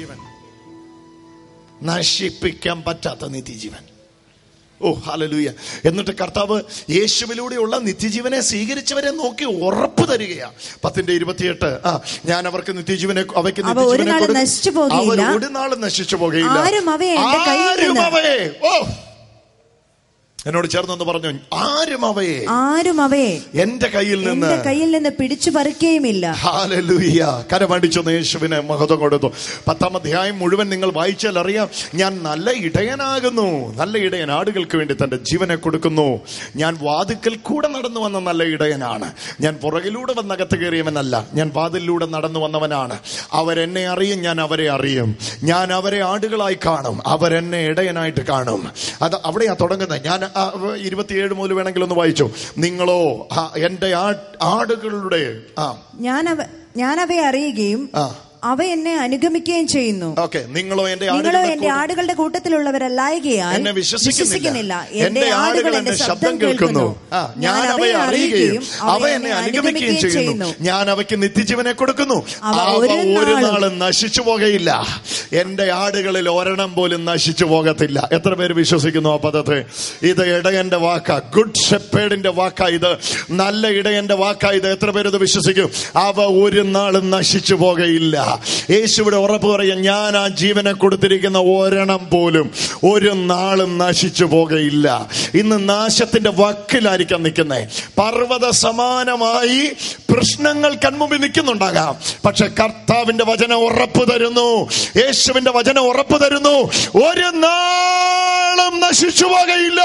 നശിപ്പിക്കാൻ പറ്റാത്ത നിത്യജീവൻ ഓ ഹലലൂയ എന്നിട്ട് കർത്താവ് യേശുവിലൂടെയുള്ള നിത്യജീവനെ സ്വീകരിച്ചവരെ നോക്കി ഉറപ്പ് തരികയാ പത്തിന്റെ ഇരുപത്തിയെട്ട് ആ ഞാൻ അവർക്ക് നിത്യജീവനെ അവയ്ക്ക് അവ ഒരു നിത്യജീവനെ നാളും കൊടുക്കും. നശിച്ചു പോകയില്ല. അവർ ഒരു നാളും നശിച്ചു പോകയില്ല ആരും അവയെ എന്റെ കയ്യിൽ ആരും നിന്ന് അവയെ ഓ എന്നോട് ചേർന്നൊന്ന് പറഞ്ഞു ആരും അവയെ ആരും അവയെ എന്റെ കയ്യിൽ നിന്ന് എന്റെ കയ്യിൽ നിന്ന് പിടിച്ചു പറിക്കുകയുമില്ല ഹാലലൂയ കരമടിച്ചൊന്ന് യേശുവിന് മഹത്വം കൊടുത്തു പത്താം അധ്യായം മുഴുവൻ നിങ്ങൾ വായിച്ചാൽ അറിയാം ഞാൻ നല്ല ഇടയനാകുന്നു നല്ല ഇടയൻ ആടുകൾക്ക് വേണ്ടി തന്റെ ജീവനെ കൊടുക്കുന്നു ഞാൻ വാതിക്കൽ കൂടെ നടന്നു വന്ന നല്ല ഇടയനാണ് ഞാൻ പുറകിലൂടെ വന്നകത്ത് കയറിയവനല്ല ഞാൻ വാതിലിലൂടെ നടന്നു വന്നവനാണ് അവരെന്നെ അറിയും ഞാൻ അവരെ അറിയും ഞാൻ അവരെ ആടുകളായി കാണും അവരെന്നെ ഇടയനായിട്ട് കാണും അത് അവിടെയാ തുടങ്ങുന്നത് ഞാൻ ആ, ഇരുപത്തിയേഴ് മുതൽ വേണമെങ്കിൽ ഒന്ന് വായിച്ചു നിങ്ങളോ ആ, എന്റെ ആ- ആടുകളുടെ ആ ഞാൻ അവ ഞാൻ അവയെ അറിയുകയും ആ. അവ എന്നെ അനുഗമിക്കുകയും ചെയ്യുന്നു ഓക്കെ നിങ്ങളോ എന്റെ നിങ്ങളോ ആടുകളുടെ എന്റെ കൂടെ ആടുകളുടെ കൂട്ടത്തിലുള്ളവരല്ലായകയാൽ എന്നെ വിശ്വസിക്കുന്നില്ല എന്റെ ആടുകൾ എന്റെ ശബ്ദം കേൾക്കുന്നു ആ ഞാൻ അവയെ അറിയുകയും അവ എന്നെ അനുഗമിക്കുകയും ചെയ്യുന്നു ഞാൻ അവയ്ക്ക് നിത്യജീവനെ കൊടുക്കുന്നു അവ അവ ഒരു ഒരു നാളും നാളും നശിച്ചു പോകയില്ല എന്റെ ആടുകളിൽ ഒരെണ്ണം പോലും നശിച്ചു പോകത്തില്ല എത്ര പേര് വിശ്വസിക്കുന്നു ആ പദത്തെ ഇത് ഇടയന്റെ വാക്കാ ഗുഡ് ഷെപ്പേഡിന്റെ വാക്കാ ഇത് നല്ല ഇടയന്റെ വാക്കാ ഇത് എത്ര പേര് ഇത് വിശ്വസിക്കും അവ ഒരു നാളും നശിച്ചു പോകയില്ല യേശുവിടെ ഉറപ്പ് പറയാം ഞാൻ ആ ജീവനെ കൊടുത്തിരിക്കുന്ന ഒരെണ്ണം പോലും ഒരു നാളും നശിച്ചു പോകയില്ല ഇന്ന് നാശത്തിന്റെ വക്കിലായിരിക്കാം നിൽക്കുന്നേ പർവ്വത സമാനമായി പ്രശ്നങ്ങൾ കൺമുമ്പിൽ നിൽക്കുന്നുണ്ടാകാം പക്ഷെ കർത്താവിന്റെ വചനം ഉറപ്പ് തരുന്നു യേശുവിന്റെ വചനം ഉറപ്പ് തരുന്നു ഒരു നാളും നശിച്ചു പോകയില്ല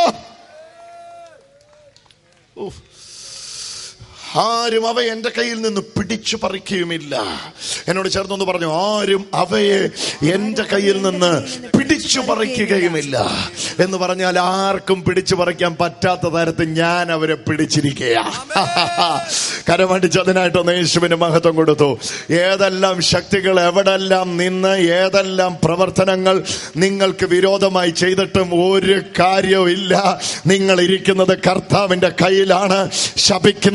ഉഫ്. ആരും അവ എന്റെ കയ്യിൽ നിന്ന് പിടിച്ചു പറിക്കുകയുമില്ല എന്നോട് ചേർന്നൊന്ന് പറഞ്ഞു ആരും അവയെ എന്റെ കയ്യിൽ നിന്ന് പിടിച്ചു പറിക്കുകയുമില്ല എന്ന് പറഞ്ഞാൽ ആർക്കും പിടിച്ചു പറിക്കാൻ പറ്റാത്ത തരത്തിൽ ഞാൻ അവരെ പിടിച്ചിരിക്കുക കരമടിച്ചതിനായിട്ടൊന്ന് യേശുവിന് മഹത്വം കൊടുത്തു ഏതെല്ലാം ശക്തികൾ എവിടെല്ലാം നിന്ന് ഏതെല്ലാം പ്രവർത്തനങ്ങൾ നിങ്ങൾക്ക് വിരോധമായി ചെയ്തിട്ടും ഒരു കാര്യവും ഇല്ല നിങ്ങൾ ഇരിക്കുന്നത് കർത്താവിന്റെ കയ്യിലാണ് ശപിക്കുന്നവനെ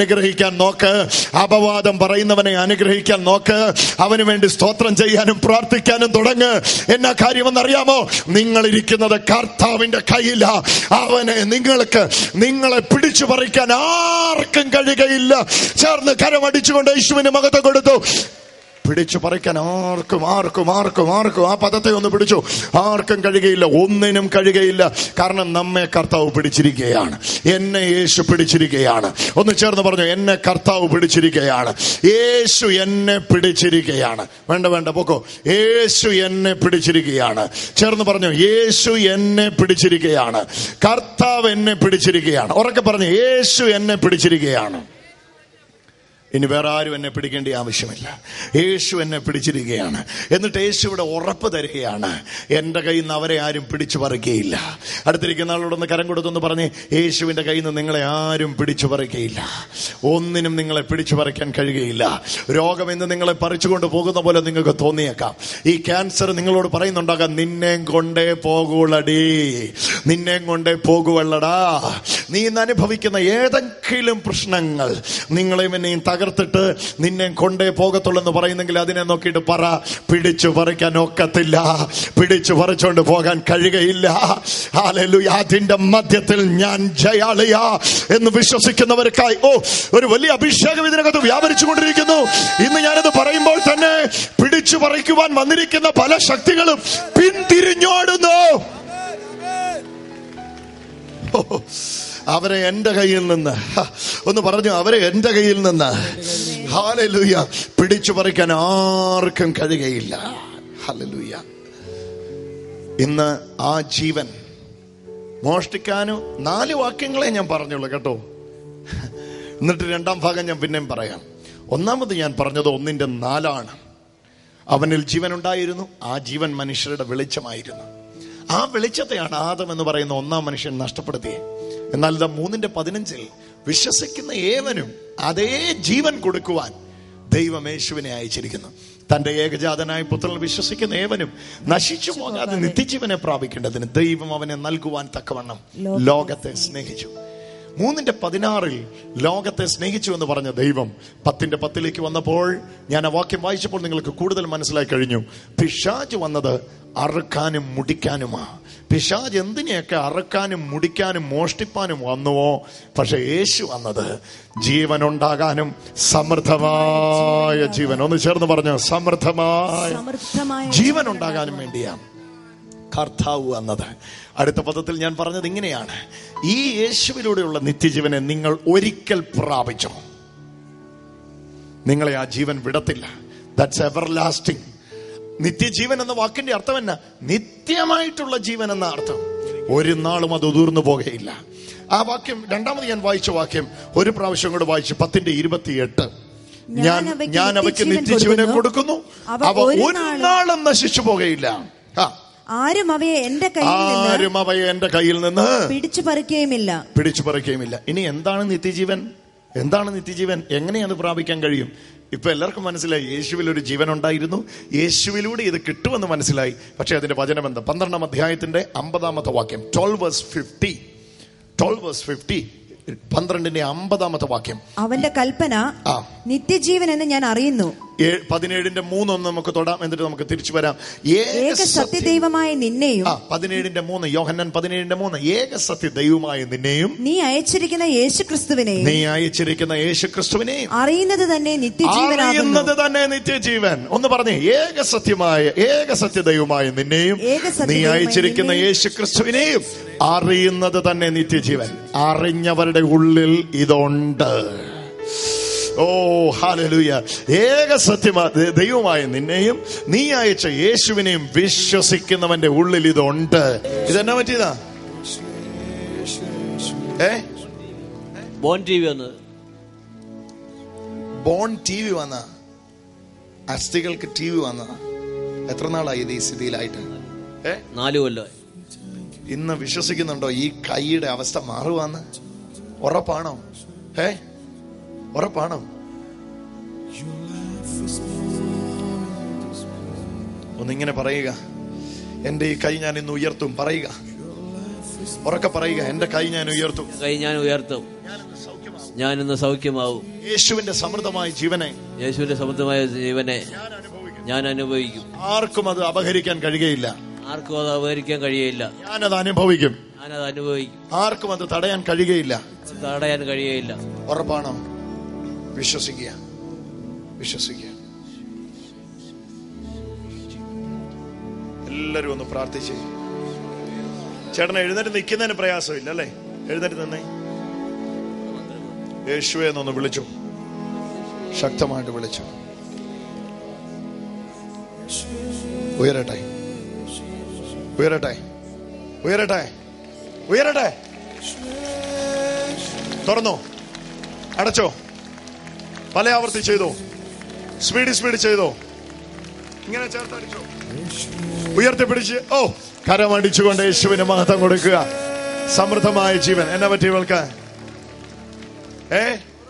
അനുഗ്രഹിക്കാൻ നോക്ക് അപവാദം പറയുന്നവനെ അനുഗ്രഹിക്കാൻ നോക്ക് അവന് വേണ്ടി സ്തോത്രം ചെയ്യാനും പ്രാർത്ഥിക്കാനും തുടങ്ങ് എന്നാ കാര്യമെന്നറിയാമോ നിങ്ങൾ ഇരിക്കുന്നത് കർത്താവിന്റെ കയ്യില അവനെ നിങ്ങൾക്ക് നിങ്ങളെ പിടിച്ചു പറിക്കാൻ ആർക്കും കഴിയുകയില്ല ചേർന്ന് കരമടിച്ചുകൊണ്ട് യേശുവിന് മകത്വം കൊടുത്തു പിടിച്ചു പറിക്കാൻ ആർക്കും ആർക്കും ആർക്കും ആർക്കും ആ പദത്തെ ഒന്ന് പിടിച്ചു ആർക്കും കഴിയുകയില്ല ഒന്നിനും കഴിയുകയില്ല കാരണം നമ്മെ കർത്താവ് പിടിച്ചിരിക്കുകയാണ് എന്നെ യേശു പിടിച്ചിരിക്കുകയാണ് ഒന്ന് ചേർന്ന് പറഞ്ഞു എന്നെ കർത്താവ് പിടിച്ചിരിക്കുകയാണ് യേശു എന്നെ പിടിച്ചിരിക്കുകയാണ് വേണ്ട വേണ്ട പോക്കോ യേശു എന്നെ പിടിച്ചിരിക്കുകയാണ് ചേർന്ന് പറഞ്ഞു യേശു എന്നെ പിടിച്ചിരിക്കുകയാണ് കർത്താവ് എന്നെ പിടിച്ചിരിക്കുകയാണ് ഉറക്കെ പറഞ്ഞു യേശു എന്നെ പിടിച്ചിരിക്കുകയാണ് ഇനി വേറെ ആരും എന്നെ പിടിക്കേണ്ട ആവശ്യമില്ല യേശു എന്നെ പിടിച്ചിരിക്കുകയാണ് എന്നിട്ട് യേശു ഇവിടെ ഉറപ്പ് തരികയാണ് എൻ്റെ കയ്യിൽ നിന്ന് അവരെ ആരും പിടിച്ചു പറിക്കുകയില്ല അടുത്തിരിക്കുന്ന ആളോടൊന്ന് കരം കൊടുത്തൊന്ന് പറഞ്ഞ് യേശുവിൻ്റെ കയ്യിൽ നിന്ന് നിങ്ങളെ ആരും പിടിച്ചു പറിക്കുകയില്ല ഒന്നിനും നിങ്ങളെ പിടിച്ചു പറിക്കാൻ കഴിയുകയില്ല രോഗം ഇന്ന് നിങ്ങളെ പറിച്ചുകൊണ്ട് പോകുന്ന പോലെ നിങ്ങൾക്ക് തോന്നിയേക്കാം ഈ ക്യാൻസർ നിങ്ങളോട് പറയുന്നുണ്ടാകാം നിന്നെയും കൊണ്ടേ പോകുള്ളടി നിന്നെയും കൊണ്ടേ പോകുവള്ളടാ നീ ഇന്ന് അനുഭവിക്കുന്ന ഏതെങ്കിലും പ്രശ്നങ്ങൾ നിങ്ങളെയും എന്നെയും തകർത്തിട്ട് നിന്നെ കൊണ്ടേ പോകത്തുള്ളൂ എന്ന് പറയുന്നെങ്കിൽ അതിനെ നോക്കിയിട്ട് പറ പിടിച്ചു പറിക്കാൻ ഒക്കത്തില്ല പിടിച്ചു പറിച്ചുകൊണ്ട് പോകാൻ കഴിയുകയില്ല ഹാലലുയ അതിന്റെ മധ്യത്തിൽ ഞാൻ ജയാളിയ എന്ന് വിശ്വസിക്കുന്നവർക്കായി ഓ ഒരു വലിയ അഭിഷേകം ഇതിനകത്ത് വ്യാപരിച്ചു കൊണ്ടിരിക്കുന്നു ഇന്ന് ഞാനത് പറയുമ്പോൾ തന്നെ പിടിച്ചു പറിക്കുവാൻ വന്നിരിക്കുന്ന പല ശക്തികളും പിന്തിരിഞ്ഞോടുന്നു ഓ, അവരെ എന്റെ കയ്യിൽ നിന്ന് ഹ, ഒന്ന് പറഞ്ഞു അവരെ എന്റെ കയ്യിൽ നിന്ന് ഹാലലൂയ പിടിച്ചു പറിക്കാൻ ആർക്കും കഴിയുകയില്ല ഹലലൂയ ഇന്ന് ആ ജീവൻ മോഷ്ടിക്കാനോ നാല് വാക്യങ്ങളെ ഞാൻ പറഞ്ഞുള്ളൂ കേട്ടോ എന്നിട്ട് രണ്ടാം ഭാഗം ഞാൻ പിന്നെയും പറയാം ഒന്നാമത് ഞാൻ പറഞ്ഞത് ഒന്നിന്റെ നാലാണ് അവനിൽ ജീവൻ ഉണ്ടായിരുന്നു ആ ജീവൻ മനുഷ്യരുടെ വെളിച്ചമായിരുന്നു ആ വെളിച്ചത്തെയാണ് ആദം എന്ന് പറയുന്ന ഒന്നാം മനുഷ്യൻ നഷ്ടപ്പെടുത്തിയത് എന്നാൽ ഇത് മൂന്നിന്റെ പതിനഞ്ചിൽ വിശ്വസിക്കുന്ന ഏവനും അതേ ജീവൻ കൊടുക്കുവാൻ ദൈവം യേശുവിനെ അയച്ചിരിക്കുന്നു തന്റെ ഏകജാതനായ പുത്രൻ വിശ്വസിക്കുന്ന ഏവനും നശിച്ചു പോകാതെ നിത്യജീവനെ പ്രാപിക്കേണ്ടതിന് ദൈവം അവനെ നൽകുവാൻ തക്കവണ്ണം ലോകത്തെ സ്നേഹിച്ചു മൂന്നിന്റെ പതിനാറിൽ ലോകത്തെ സ്നേഹിച്ചു എന്ന് പറഞ്ഞ ദൈവം പത്തിന്റെ പത്തിലേക്ക് വന്നപ്പോൾ ഞാൻ ആ വാക്യം വായിച്ചപ്പോൾ നിങ്ങൾക്ക് കൂടുതൽ മനസ്സിലായി കഴിഞ്ഞു പിശാജ് വന്നത് അറുക്കാനും മുടിക്കാനുമാ പിശാജ് എന്തിനെയൊക്കെ അറുക്കാനും മുടിക്കാനും മോഷ്ടിപ്പാനും വന്നുവോ പക്ഷെ യേശു വന്നത് ജീവനുണ്ടാകാനും സമൃദ്ധമായ ജീവൻ ഒന്ന് ചേർന്ന് പറഞ്ഞു സമൃദ്ധമായ സമൃദ്ധമായ ജീവൻ ഉണ്ടാകാനും വേണ്ടിയാണ് കർത്താവ് വന്നത് അടുത്ത പദത്തിൽ ഞാൻ പറഞ്ഞത് ഇങ്ങനെയാണ് ഈ യേശുവിലൂടെയുള്ള നിത്യജീവനെ നിങ്ങൾ ഒരിക്കൽ പ്രാപിച്ചോ നിങ്ങളെ ആ ജീവൻ വിടത്തില്ല ദാറ്റ്സ് എവർ ലാസ്റ്റിംഗ് നിത്യജീവൻ എന്ന വാക്കിന്റെ അർത്ഥം എന്നാ നിത്യമായിട്ടുള്ള ജീവൻ എന്ന അർത്ഥം ഒരു നാളും അത് ഉതിർന്നു പോകുകയില്ല ആ വാക്യം രണ്ടാമത് ഞാൻ വായിച്ച വാക്യം ഒരു പ്രാവശ്യം കൂടെ വായിച്ചു പത്തിന്റെ ഇരുപത്തിയെട്ട് ഞാൻ ഞാൻ അവയ്ക്ക് നിത്യജീവനെ കൊടുക്കുന്നു അവ ഒരു നാളും നശിച്ചു പോകുകയില്ല ആ ആരും അവയെ എന്റെ കയ്യിൽ നിന്ന് ആരും അവയെ എന്റെ കയ്യിൽ നിന്ന് പിടിച്ചു പറിക്കുകയുമില്ല പിടിച്ചു പറിക്കുകയുമില്ല ഇനി എന്താണ് നിത്യജീവൻ എന്താണ് നിത്യജീവൻ എങ്ങനെയാണ് പ്രാപിക്കാൻ കഴിയും ഇപ്പൊ എല്ലാവർക്കും മനസ്സിലായി യേശുവിൽ ഒരു ജീവൻ ഉണ്ടായിരുന്നു യേശുവിലൂടെ ഇത് കിട്ടുമെന്ന് മനസ്സിലായി പക്ഷെ അതിന്റെ വചനം എന്താ പന്ത്രണ്ടാം അധ്യായത്തിന്റെ അമ്പതാമത്തെ വാക്യം twelve verse fifty twelve verse fifty പന്ത്രണ്ടിന്റെ അമ്പതാമത്തെ വാക്യം അവന്റെ കൽപ്പന ആ. നിത്യജീവൻ എന്ന് ഞാൻ അറിയുന്നു ഏ- പതിനേഴിന്റെ മൂന്നൊന്ന് നമുക്ക് തൊടാം എന്നിട്ട് നമുക്ക് തിരിച്ചു വരാം ഏക ഏക സത്യം സത്യദൈവമായ നിന്നെയും ആ പതിനേഴിന്റെ മൂന്ന് യോഹന്നൻ പതിനേഴിന്റെ മൂന്ന് ഏക സത്യ ദൈവമായ നിന്നെയും നീ അയച്ചിരിക്കുന്ന യേശു ക്രിസ്തുവിനെയും നീ അയച്ചിരിക്കുന്ന യേശു ക്രിസ്തുവിനെയും അറിയുന്നത് തന്നെ നിത്യജീവനാകുന്നു അറിയുന്നത് തന്നെ നിത്യജീവൻ ഒന്ന് പറഞ്ഞേ ഏക സത്യമായ ഏക സത്യദൈവമായ നിന്നെയും ഏക സത്യദൈവമായ നീ അയച്ചിരിക്കുന്ന നിന്നെയും യേശു ക്രിസ്തുവിനെയും അറിയുന്നത് തന്നെ നിത്യജീവൻ അറിഞ്ഞവരുടെ ഉള്ളിൽ ഇതുണ്ട് ഓ ഹാലലൂയ ഏക സത്യമാ ദൈവമായ നിന്നെയും നീ അയച്ച യേശുവിനെയും വിശ്വസിക്കുന്നവന്റെ ഉള്ളിൽ ഇതുണ്ട് ഇതെന്നാ പറ്റിയതാ ഏ ബോൺ ടി വി വന്നത് ബോൺ ടി വി വന്ന അസ്ഥികൾക്ക് ടി വി വന്ന എത്ര നാളായി ഇത് ഈ സ്ഥിതിയിലായിട്ട് ഏ നാല് കൊല്ലമായി ഇന്ന് വിശ്വസിക്കുന്നുണ്ടോ ഈ കൈയുടെ അവസ്ഥ മാറുവാന്ന് ഉറപ്പാണോ ഏ ഉറപ്പാണോ ഒന്നിങ്ങനെ പറയുക എന്റെ ഈ കൈ ഞാൻ ഇന്ന് ഉയർത്തും പറയുക ഉറക്കെ പറയുക എന്റെ കൈ ഞാൻ ഉയർത്തും കൈ ഞാൻ ഉയർത്തും ഞാനിന്ന് സൗഖ്യമാവും ഞാൻ ഇന്ന് സൗഖ്യമാവും യേശുവിന്റെ സമൃദ്ധമായ ജീവനെ യേശുവിന്റെ സമൃദ്ധമായ ജീവനെ ഞാൻ അനുഭവിക്കും ഞാൻ അനുഭവിക്കും ആർക്കും അത് അപഹരിക്കാൻ കഴിയുകയില്ല ആർക്കും അത് അപഹരിക്കാൻ കഴിയയില്ല ഞാനത് അനുഭവിക്കും ഞാനത് അനുഭവിക്കും ആർക്കും അത് തടയാൻ കഴിയുകയില്ല തടയാൻ കഴിയയില്ല ഉറപ്പാണോ വിശ്വസിക്കുക വിശ്വസിക്കുക എല്ലാരും ഒന്ന് പ്രാർത്ഥിച്ചേ ചേട്ടൻ എഴുന്നേറ്റ് നിൽക്കുന്നതിന് പ്രയാസമില്ല അല്ലേ എഴുന്നേറ്റ് നിന്നേ യേശുവെ എന്നൊന്ന് വിളിച്ചു ശക്തമായിട്ട് വിളിച്ചു ഉയരട്ടെ ഉയരട്ടെ ഉയരട്ടെ ഉയരട്ടെ തുറന്നോ അടച്ചോ പല ആവർത്തി ചെയ്തോ സ്പീഡ് സ്പീഡ് ചെയ്തോ ഇങ്ങനെ ചേർത്തടിച്ചോ ഉയർത്തിപ്പിടിച്ച് ഓ കരമടിച്ചുകൊണ്ട് യേശുവിന് മഹത്വം കൊടുക്കുക സമൃദ്ധമായ ജീവൻ എന്നെ പറ്റി ഇവൾക്ക് ഏ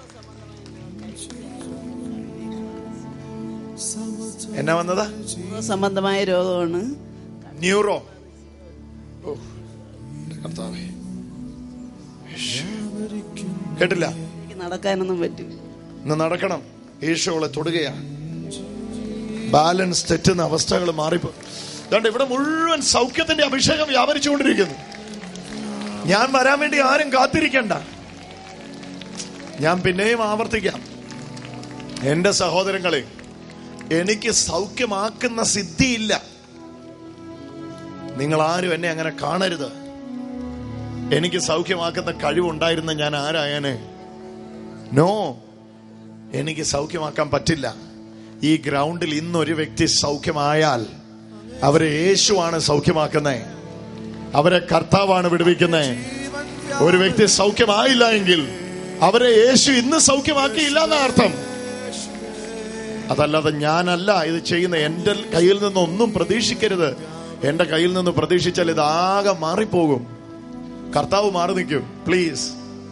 എന്നാ വന്നതാ സംബന്ധമായ രോഗമാണ് ന്യൂറോ ഓ എന്റെ കർത്താവേ യേശു. കേട്ടില്ല എനിക്ക് നടക്കാനൊന്നും പറ്റില്ല ഇന്ന് നടക്കണം യേശു അവളെ തൊടുകയാണ് ബാലൻസ് തെറ്റുന്ന അവസ്ഥകൾ മാറിപ്പോ അതുകൊണ്ട് ഇവിടെ മുഴുവൻ സൗഖ്യത്തിന്റെ അഭിഷേകം വ്യാപരിച്ചുകൊണ്ടിരിക്കുന്നു ഞാൻ വരാൻ വേണ്ടി ആരും കാത്തിരിക്കണ്ട ഞാൻ പിന്നെയും ആവർത്തിക്കാം എന്റെ സഹോദരങ്ങളെ എനിക്ക് സൗഖ്യമാക്കുന്ന സിദ്ധിയില്ല നിങ്ങൾ ആരും എന്നെ അങ്ങനെ കാണരുത് എനിക്ക് സൗഖ്യമാക്കുന്ന കഴിവുണ്ടായിരുന്ന ഞാൻ ആരായനെ നോ എനിക്ക് സൗഖ്യമാക്കാൻ പറ്റില്ല ഈ ഗ്രൗണ്ടിൽ ഇന്നൊരു വ്യക്തി സൗഖ്യമായാൽ അവരെ യേശുവാണ് സൗഖ്യമാക്കുന്നത് അവരെ കർത്താവാണ് വിടുവിക്കുന്നത് ഒരു വ്യക്തി സൗഖ്യമായില്ല എങ്കിൽ അവരെ യേശു ഇന്ന് സൗഖ്യമാക്കിയില്ല എന്ന അർത്ഥം അതല്ലാതെ ഞാനല്ല ഇത് ചെയ്യുന്ന എന്റെ കയ്യിൽ നിന്ന് ഒന്നും പ്രതീക്ഷിക്കരുത് എന്റെ കയ്യിൽ നിന്ന് പ്രതീക്ഷിച്ചാൽ ഇത് ആകെ മാറിപ്പോകും കർത്താവ് മാറി നിൽക്കും പ്ലീസ്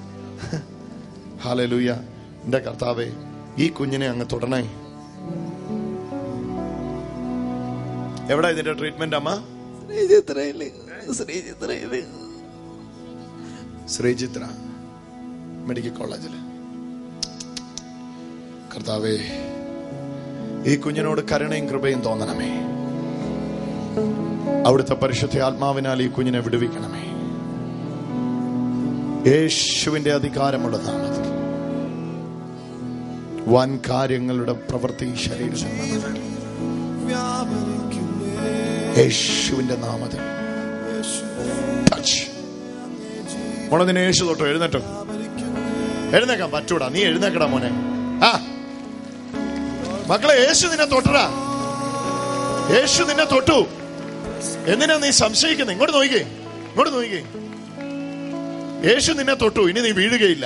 ഹാലലൂയ എന്റെ കർത്താവെ ഈ കുഞ്ഞിനെ അങ്ങ് തൊടണേ എവിടെ ഇതിന്റെ ട്രീറ്റ്മെന്റ് അമ്മ ശ്രീചിത്രയില് ശ്രീചിത്രയില് ശ്രീചിത്ര മെഡിക്കൽ കോളേജില് കർത്താവേ ഈ കുഞ്ഞിനോട് കരുണയും കൃപയും തോന്നണമേ അവിടുത്തെ പരിശുദ്ധ ആത്മാവിനാൽ ഈ കുഞ്ഞിനെ വിടുവിക്കണമേ യേശുവിന്റെ അധികാരമുള്ള നാമത്തിൽ വൻ കാര്യങ്ങളുടെ പ്രവൃത്തി ഈ ശരീരത്തിൽ നടക്കട്ടെ. യേശുവിന്റെ നാമത്തിൽ ടച്ച് മോളെ നിന്നെ യേശു തൊട്ടോ എഴുന്നേറ്റോ എഴുന്നേക്കാൻ പറ്റൂടാ നീ എഴുന്നേക്കടാ മോനെ ആ മക്കളെ യേശു നിന്നെ തൊട്ടടാ യേശു നിന്നെ തൊട്ടു എന്തിനാ നീ സംശയിക്കുന്നത് ഇങ്ങോട്ട് നോക്കിക്കേ ഇങ്ങോട്ട് നോക്കിക്കേ യേശു നിന്നെ തൊട്ടു ഇനി നീ വീഴുകയില്ല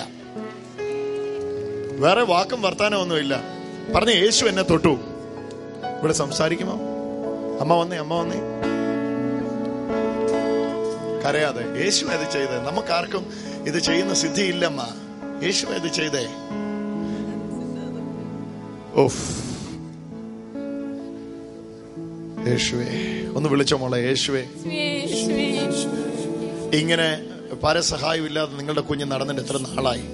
വേറെ വാക്കും വർത്താനം ഒന്നുമില്ല പറഞ്ഞ യേശു എന്നെ തൊട്ടു ഇവിടെ സംസാരിക്കുമോ അമ്മ വന്നേ അമ്മ വന്നേ കരയാതെ യേശു ഇത് ചെയ്തേ നമുക്കാർക്കും ഇത് ചെയ്യുന്ന സിദ്ധിയില്ലമ്മ യേശു ഇത് ചെയ്തേ ഓഫ് യേശുവേ ഒന്ന് വിളിച്ചോ മോളെ യേശുവേ ഇങ്ങനെ പരസഹായം ഇല്ലാതെ നിങ്ങളുടെ കുഞ്ഞ് നടന്നിട്ട് എത്ര നാളായി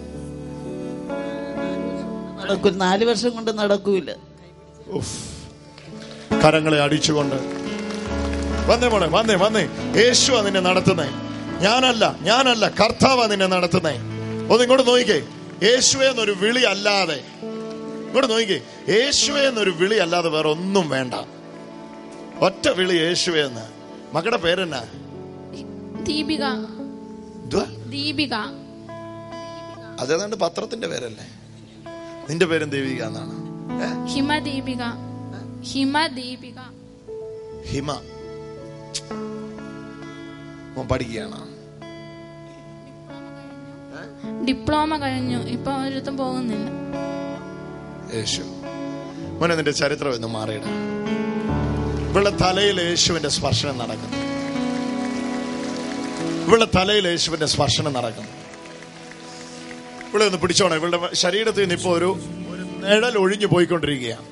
നടക്കും നാല് വർഷം കൊണ്ട് നടക്കൂല ഉഫ്. കരങ്ങളെ അടിച്ചുകൊണ്ട് വന്നേ മോളെ വന്നേ വന്നേ യേശു നിന്നെ നടത്തുന്നേ ഞാനല്ല ഞാനല്ല കർത്താവാ നിന്നെ നടത്തുന്നേ ഒന്ന് ഇങ്ങോട്ട് നോക്കിക്കേ യേശുവെ എന്നൊരു വിളി അല്ലാതെ ഇങ്ങോട്ട് നോക്കിക്കേ യേശുവെ എന്നൊരു വിളി അല്ലാതെ വേറെ ഒന്നും വേണ്ട ഒറ്റ വിളി യേശുവെ എന്ന് മകളുടെ പേരെന്നാ ദീപിക എന്തുവാ? ദീപിക അതേതാണ്ട് പത്രത്തിന്റെ പേരല്ലേ നിന്റെ പേരും ദേവിക എന്നാണ് ഏ? ഹിമ ദീപിക ഹിമ ദീപിക ഹിമ മോൻ പഠിക്കുകയാണ് ഡിപ്ലോമ കഴിഞ്ഞു ഇപ്പൊ ഒരിടത്തും പോകുന്നില്ല യേശു മോനെ നിന്റെ ചരിത്രം എന്ന് മാറിയിട ഇവളുടെ തലയിൽ യേശുവിന്റെ സ്പർശനം നടക്കുന്നു ഇവളുടെ തലയിൽ യേശുവിന്റെ സ്പർശനം നടക്കുന്നു ഇവിടെ ഒന്ന് പിടിച്ചോണം ഇവളുടെ ശരീരത്തിൽ നിന്ന് ഇപ്പോ ഒരു ഒരു നിഴൽ ഒഴിഞ്ഞു പോയിക്കൊണ്ടിരിക്കുകയാണ്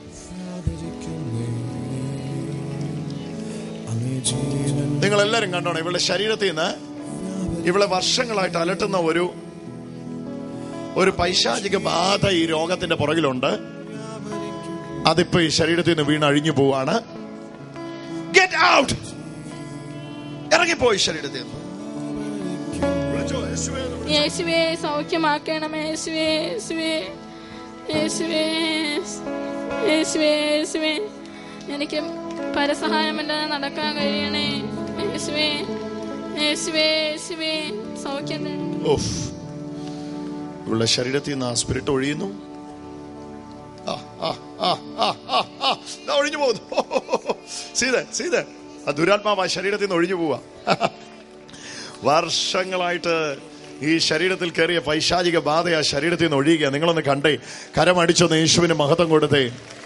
നിങ്ങൾ എല്ലാരും കണ്ടോണം ഇവളുടെ ശരീരത്തിൽ നിന്ന് ഇവളെ വർഷങ്ങളായിട്ട് അലട്ടുന്ന ഒരു ഒരു പൈശാചിക ബാധ ഈ രോഗത്തിന്റെ പുറകിലുണ്ട് അതിപ്പോ ഈ ശരീരത്തിൽ നിന്ന് വീണ് അഴിഞ്ഞു പോവാണ് ഗെറ്റ് ഔട്ട് ഇറങ്ങിപ്പോയി ശരീരത്തിൽ നിന്ന് വിളിച്ചോ, യേശുവേ എന്ന് വിളിച്ചോ. യേശുവേ സൗഖ്യമാക്കണമേ യേശുവേ യേശുവേ യേശുവേ യേശുവേ യേശുവേ എനിക്ക് പരസഹായമില്ലാതെ നടക്കാൻ കഴിയണേ യേശുവേ യേശുവേ യേശുവേ സൗഖ്യം തരണേ. ഓഫ് ഇവളുടെ ശരീരത്തിൽ നിന്ന് ആ സ്പിരിറ്റ് ഒഴിയുന്നു ആ, ആ, ആ, ആ, ആ, ആ. ദാ ഒഴിഞ്ഞു പോകുന്നു സീതേ സീതേ ആ ദുരാത്മാവ് ആ ശരീരത്തിൽ നിന്ന് ഒഴിഞ്ഞു പോവാ വർഷങ്ങളായിട്ട് ഈ ശരീരത്തിൽ കയറിയ പൈശാചിക ബാധ ആ ശരീരത്തിൽ നിന്ന് ഒഴിയുക നിങ്ങളൊന്ന് കണ്ടേ കരമടിച്ചൊന്ന് യേശുവിന് മഹത്വം കൊടുത്തേ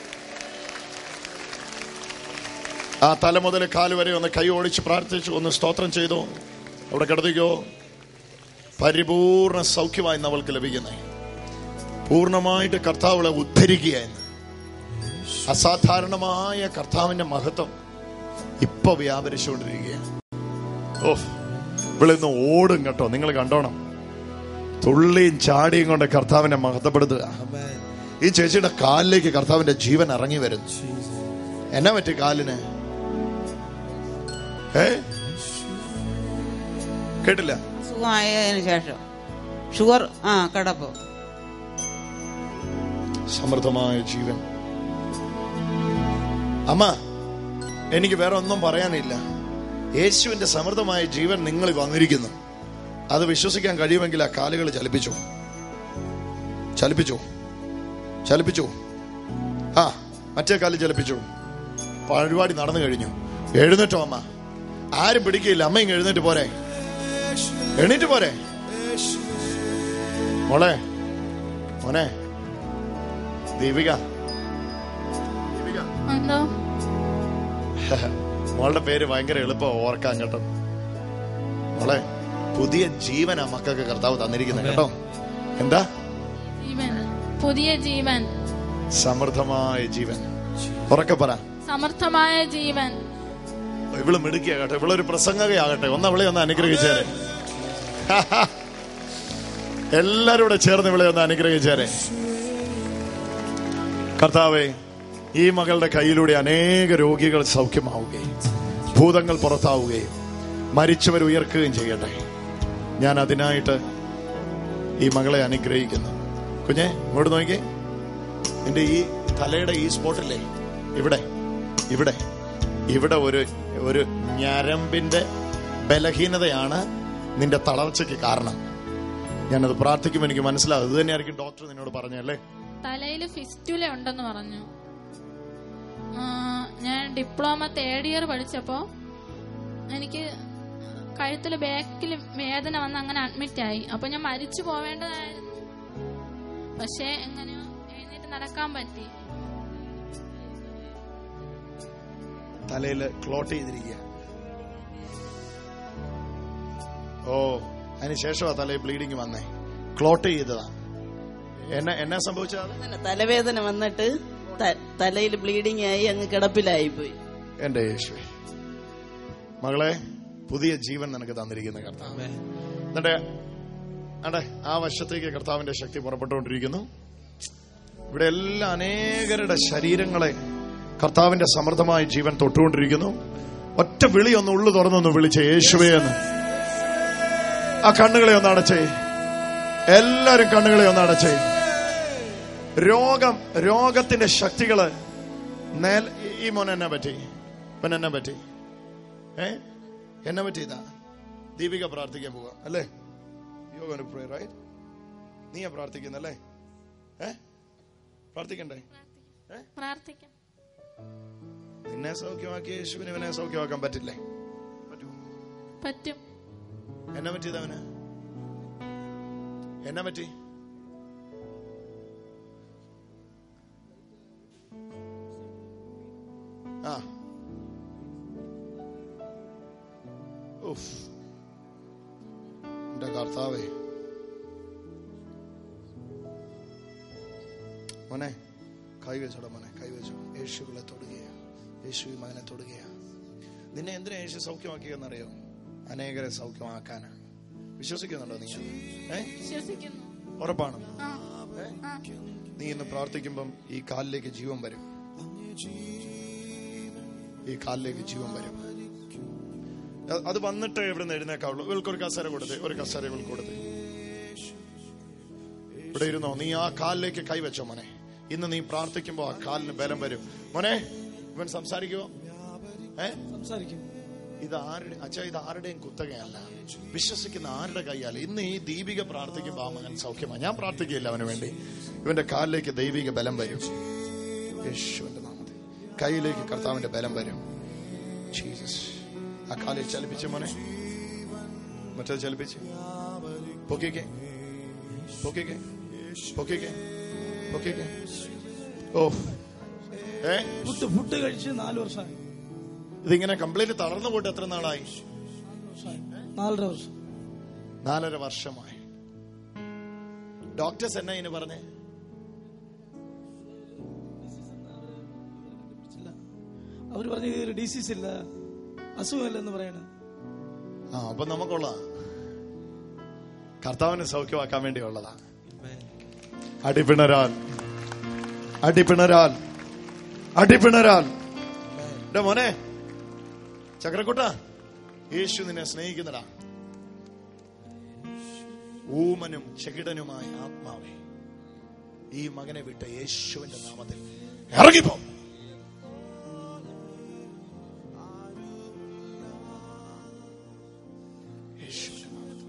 ആ തല മുതൽ കാല് വരെ ഒന്ന് കൈ ഓടിച്ച് പ്രാർത്ഥിച്ചു ഒന്ന് സ്തോത്രം ചെയ്തോ അവിടെ കിടത്തിക്കോ പരിപൂർണ സൗഖ്യമായി നമ്മൾക്ക് ലഭിക്കുന്നത് പൂർണ്ണമായിട്ട് കർത്താവളെ ഉദ്ധരിക്കുകയായിരുന്നു അസാധാരണമായ കർത്താവിന്റെ മഹത്വം ഇപ്പൊ വ്യാപരിച്ചുകൊണ്ടിരിക്കുകയാണ് ഓ ഇവിളിന്ന് ഓടും കേട്ടോ നിങ്ങൾ കണ്ടോണം തുള്ളിയും ചാടിയും കൊണ്ട് കർത്താവിനെ മഹത്വപ്പെടുത്തുക ഈ ചേച്ചിയുടെ കാലിലേക്ക് കർത്താവിന്റെ ജീവൻ ഇറങ്ങി വരുന്നു എന്നാ പറ്റി കാലിന് ഏ കേട്ടില്ല സുഖമായതിനു ശേഷം ഷുഗർ ആ കിടപ്പ് സമൃദ്ധമായ ജീവൻ അമ്മ എനിക്ക് വേറെ ഒന്നും പറയാനില്ല യേശുവിന്റെ സമൃദ്ധമായ ജീവൻ നിങ്ങളിൽ വന്നിരിക്കുന്നു അത് വിശ്വസിക്കാൻ കഴിയുമെങ്കിൽ ആ കാലുകൾ ചലിപ്പിച്ചു ചലിപ്പിച്ചു ചലിപ്പിച്ചു ആ മറ്റേ കാല് ചലിപ്പിച്ചു പരിപാടി നടന്നു കഴിഞ്ഞു എഴുന്നേറ്റോ അമ്മ ആരും പിടിക്കില്ല അമ്മ ഇങ്ങ് എഴുന്നേറ്റ് പോരെ എണീറ്റ് പോരെ മോളെ മോനെ ദീപിക ദീപിക എന്തോ മോളുടെ പേര് ഭയങ്കര എളുപ്പം ഓർക്കാൻ കേട്ടോ മോളെ പുതിയ ജീവൻ ആ മക്കൾക്ക് കർത്താവ് തന്നിരിക്കുന്നത് കേട്ടോ എന്താ ജീവൻ പുതിയ ജീവൻ സമൃദ്ധമായ ജീവൻ ഉറക്കെ പറ സമർത്ഥമായ ജീവൻ ഇവള് മിടുക്കിയ കേട്ടോ ഇവളൊരു പ്രസംഗകയാകട്ടെ ഒന്ന് അവളെ ഒന്ന് അനുഗ്രഹിച്ചേരെ എല്ലാരും കൂടെ ചേർന്ന് ഇവളെ ഒന്ന് അനുഗ്രഹിച്ചേരെ കർത്താവെ ഈ മകളുടെ കയ്യിലൂടെ അനേക രോഗികൾ സൗഖ്യമാവുകയും ഭൂതങ്ങൾ പുറത്താവുകയും മരിച്ചവർ ഉയർക്കുകയും ചെയ്യട്ടെ ഞാൻ അതിനായിട്ട് ഈ മകളെ അനുഗ്രഹിക്കുന്നു കുഞ്ഞെ ഇങ്ങോട്ട് നോക്കിക്കേ നിന്റെ ഈ തലയുടെ ഈ സ്പോട്ടില്ലേ ഇവിടെ ഇവിടെ ഇവിടെ ഒരു ഒരു ഞരമ്പിന്റെ ബലഹീനതയാണ് നിന്റെ തളർച്ചയ്ക്ക് കാരണം ഞാനത് പ്രാർത്ഥിക്കുമ്പോൾ എനിക്ക് മനസ്സിലാവും ഇത് തന്നെയായിരിക്കും ഡോക്ടർ നിന്നോട് പറഞ്ഞല്ലേ തലയിൽ ഫിസ്റ്റുല ഉണ്ടെന്ന് പറഞ്ഞു ആ, ഞാൻ ഡിപ്ലോമ തേർഡ് ഇയർ പഠിച്ചപ്പോ എനിക്ക് കഴുത്തില് ബാക്കിൽ വേദന വന്ന് അങ്ങനെ അഡ്മിറ്റ് ആയി അപ്പൊ ഞാൻ മരിച്ചു പോവേണ്ടതായിരുന്നു പക്ഷെ എങ്ങനെയോ എഴുന്നേറ്റ് നടക്കാൻ പറ്റി തലയിൽ ക്ലോട്ട് ചെയ്തിരിക്കുക ഓ അതിനുശേഷമാ തലയിൽ ബ്ലീഡിങ് വന്നേ ക്ലോട്ട് ചെയ്തതാ എന്നെ എന്നാ സംഭവിച്ചത് അങ്ങനെ തലവേദന വന്നിട്ട് തലയിൽ ബ്ലീഡിംഗ് ആയി അങ്ങ് കിടപ്പിലായി പോയി എന്റെ യേശുവേ മകളെ പുതിയ ജീവൻ നിനക്ക് തന്നിരിക്കുന്ന കർത്താവ് എന്നിട്ട് അടെ ആ വശത്തേക്ക് കർത്താവിന്റെ ശക്തി പുറപ്പെട്ടുകൊണ്ടിരിക്കുന്നു ഇവിടെ എല്ലാ അനേകരുടെ ശരീരങ്ങളെ കർത്താവിന്റെ സമൃദ്ധമായ ജീവൻ തൊട്ടുകൊണ്ടിരിക്കുന്നു ഒറ്റ വിളി ഒന്ന് ഉള്ളു തുറന്നൊന്ന് വിളിച്ച യേശുവേ എന്ന് ആ കണ്ണുകളെ ഒന്ന് അടച്ചേ എല്ലാരും കണ്ണുകളെ ഒന്ന് അടച്ചേ രോഗം രോഗത്തിന്റെ ശക്തികള് നേൽ ഈ മോൻ എന്നെ പറ്റി ഇവൻ എന്നെ പറ്റി ഏ എന്നെ പറ്റി ഇതാ ദീപിക പ്രാർത്ഥിക്കാൻ പോവാ അല്ലേ യോഗ റൈറ്റ് നീയാ പ്രാർത്ഥിക്കുന്നല്ലേ ഏ പ്രാർത്ഥിക്കണ്ടേ പ്രാർത്ഥിക്കാം നിന്നെ സൗഖ്യമാക്കി യേശുവിനെ ഇവനെ സൗഖ്യമാക്കാൻ പറ്റില്ലേ പറ്റുമോ പറ്റും എന്നെ പറ്റിയത് അവന് എന്നെ പറ്റി ആ ഉഫ് എന്റെ കർത്താവേ മോനെ കൈവച്ചോടാ മോനെ കൈവച്ചു യേശുവിളെ തൊടുകയാ യേശു ഈ മകനെ തൊടുകയാ നിന്നെ എന്തിനാ യേശു സൗഖ്യമാക്കിയെന്നറിയോ അനേകരെ സൗഖ്യമാക്കാനാ വിശ്വസിക്കുന്നുണ്ടോ നീ ഏ വിശ്വസിക്കുന്നു ഉറപ്പാണ് ആ ആ നീ ഇന്ന് പ്രാർത്ഥിക്കുമ്പം ഈ കാലിലേക്ക് ജീവൻ വരും ഈ കാലിലേക്ക് ജീവൻ വരും അ- അത് വന്നിട്ട് ഇവിടെ നിന്ന് എഴുന്നേക്കാവുള്ളൂ ഇവൾക്ക് ഒരു കസേര കൊടുത്തേ ഒരു കസേര ഇവൾക്ക് കൊടുത്തേ ഇവിടെ ഇരുന്നോ നീ ആ കാലിലേക്ക് കൈവച്ചോ മോനെ ഇന്ന് നീ പ്രാർത്ഥിക്കുമ്പോ ആ കാലിന് ബലം വരും മോനെ ഇവൻ സംസാരിക്കുവോ ഏ സംസാരിക്കും ഇത് ആരുടെ അച്ഛാ ഇത് ആരുടെയും കുത്തകയല്ല വിശ്വസിക്കുന്ന ആരുടെ കൈയല്ല ഇന്ന് ഈ ദീപിക പ്രാർത്ഥിക്കുമ്പോൾ ആ മകൻ സൗഖ്യമാണ് ഞാൻ പ്രാർത്ഥിക്കുകയില്ല അവന് വേണ്ടി ഇവന്റെ കാലിലേക്ക് ദൈവിക ബലം വരും യേശുവിന്റെ നാമത്തിൽ കൈയിലേക്ക് കർത്താവിന്റെ ബലം വരും ജീസസ് ആ കാലിൽ ചലിപ്പിച്ച് മോനെ മറ്റേ ചലിപ്പിച്ച് പൊക്കിക്കേ പൊക്കിക്കേ പൊക്കിക്കേ പൊക്കിക്കേ ഓ ഏ ഫുഡ് ഫുഡ് കഴിച്ച് നാല് വർഷമായി ഇതിങ്ങനെ കംപ്ലീറ്റ് തളർന്നു പോയിട്ട് എത്ര നാളായി നാലര വർഷം നാലര വർഷമായി ഡോക്ടേഴ്സ് എന്നാ ഇതിന് പറഞ്ഞേ ഇല്ല. അവര് പറഞ്ഞു ഇതൊരു ഡിസീസ് ഇല്ല അസുഖമില്ലെന്ന് പറയണ ആ അപ്പൊ നമുക്കുള്ള കർത്താവിനെ സൗഖ്യമാക്കാൻ വേണ്ടിയുള്ളതാ അടിപ്പിണരാൽ അടിപ്പിണരാൽ അടിപ്പിണരാൽ എന്റെ മോനെ ചക്രക്കുട്ട യേശു നിന്നെ സ്നേഹിക്കുന്നടാ ഊമനും ചെകിടനുമായ ആത്മാവേ ഈ മകനെ വിട്ട് യേശുവിന്റെ നാമത്തിൽ ഇറങ്ങിപ്പോ യേശുവിന്റെ നാമത്തിൽ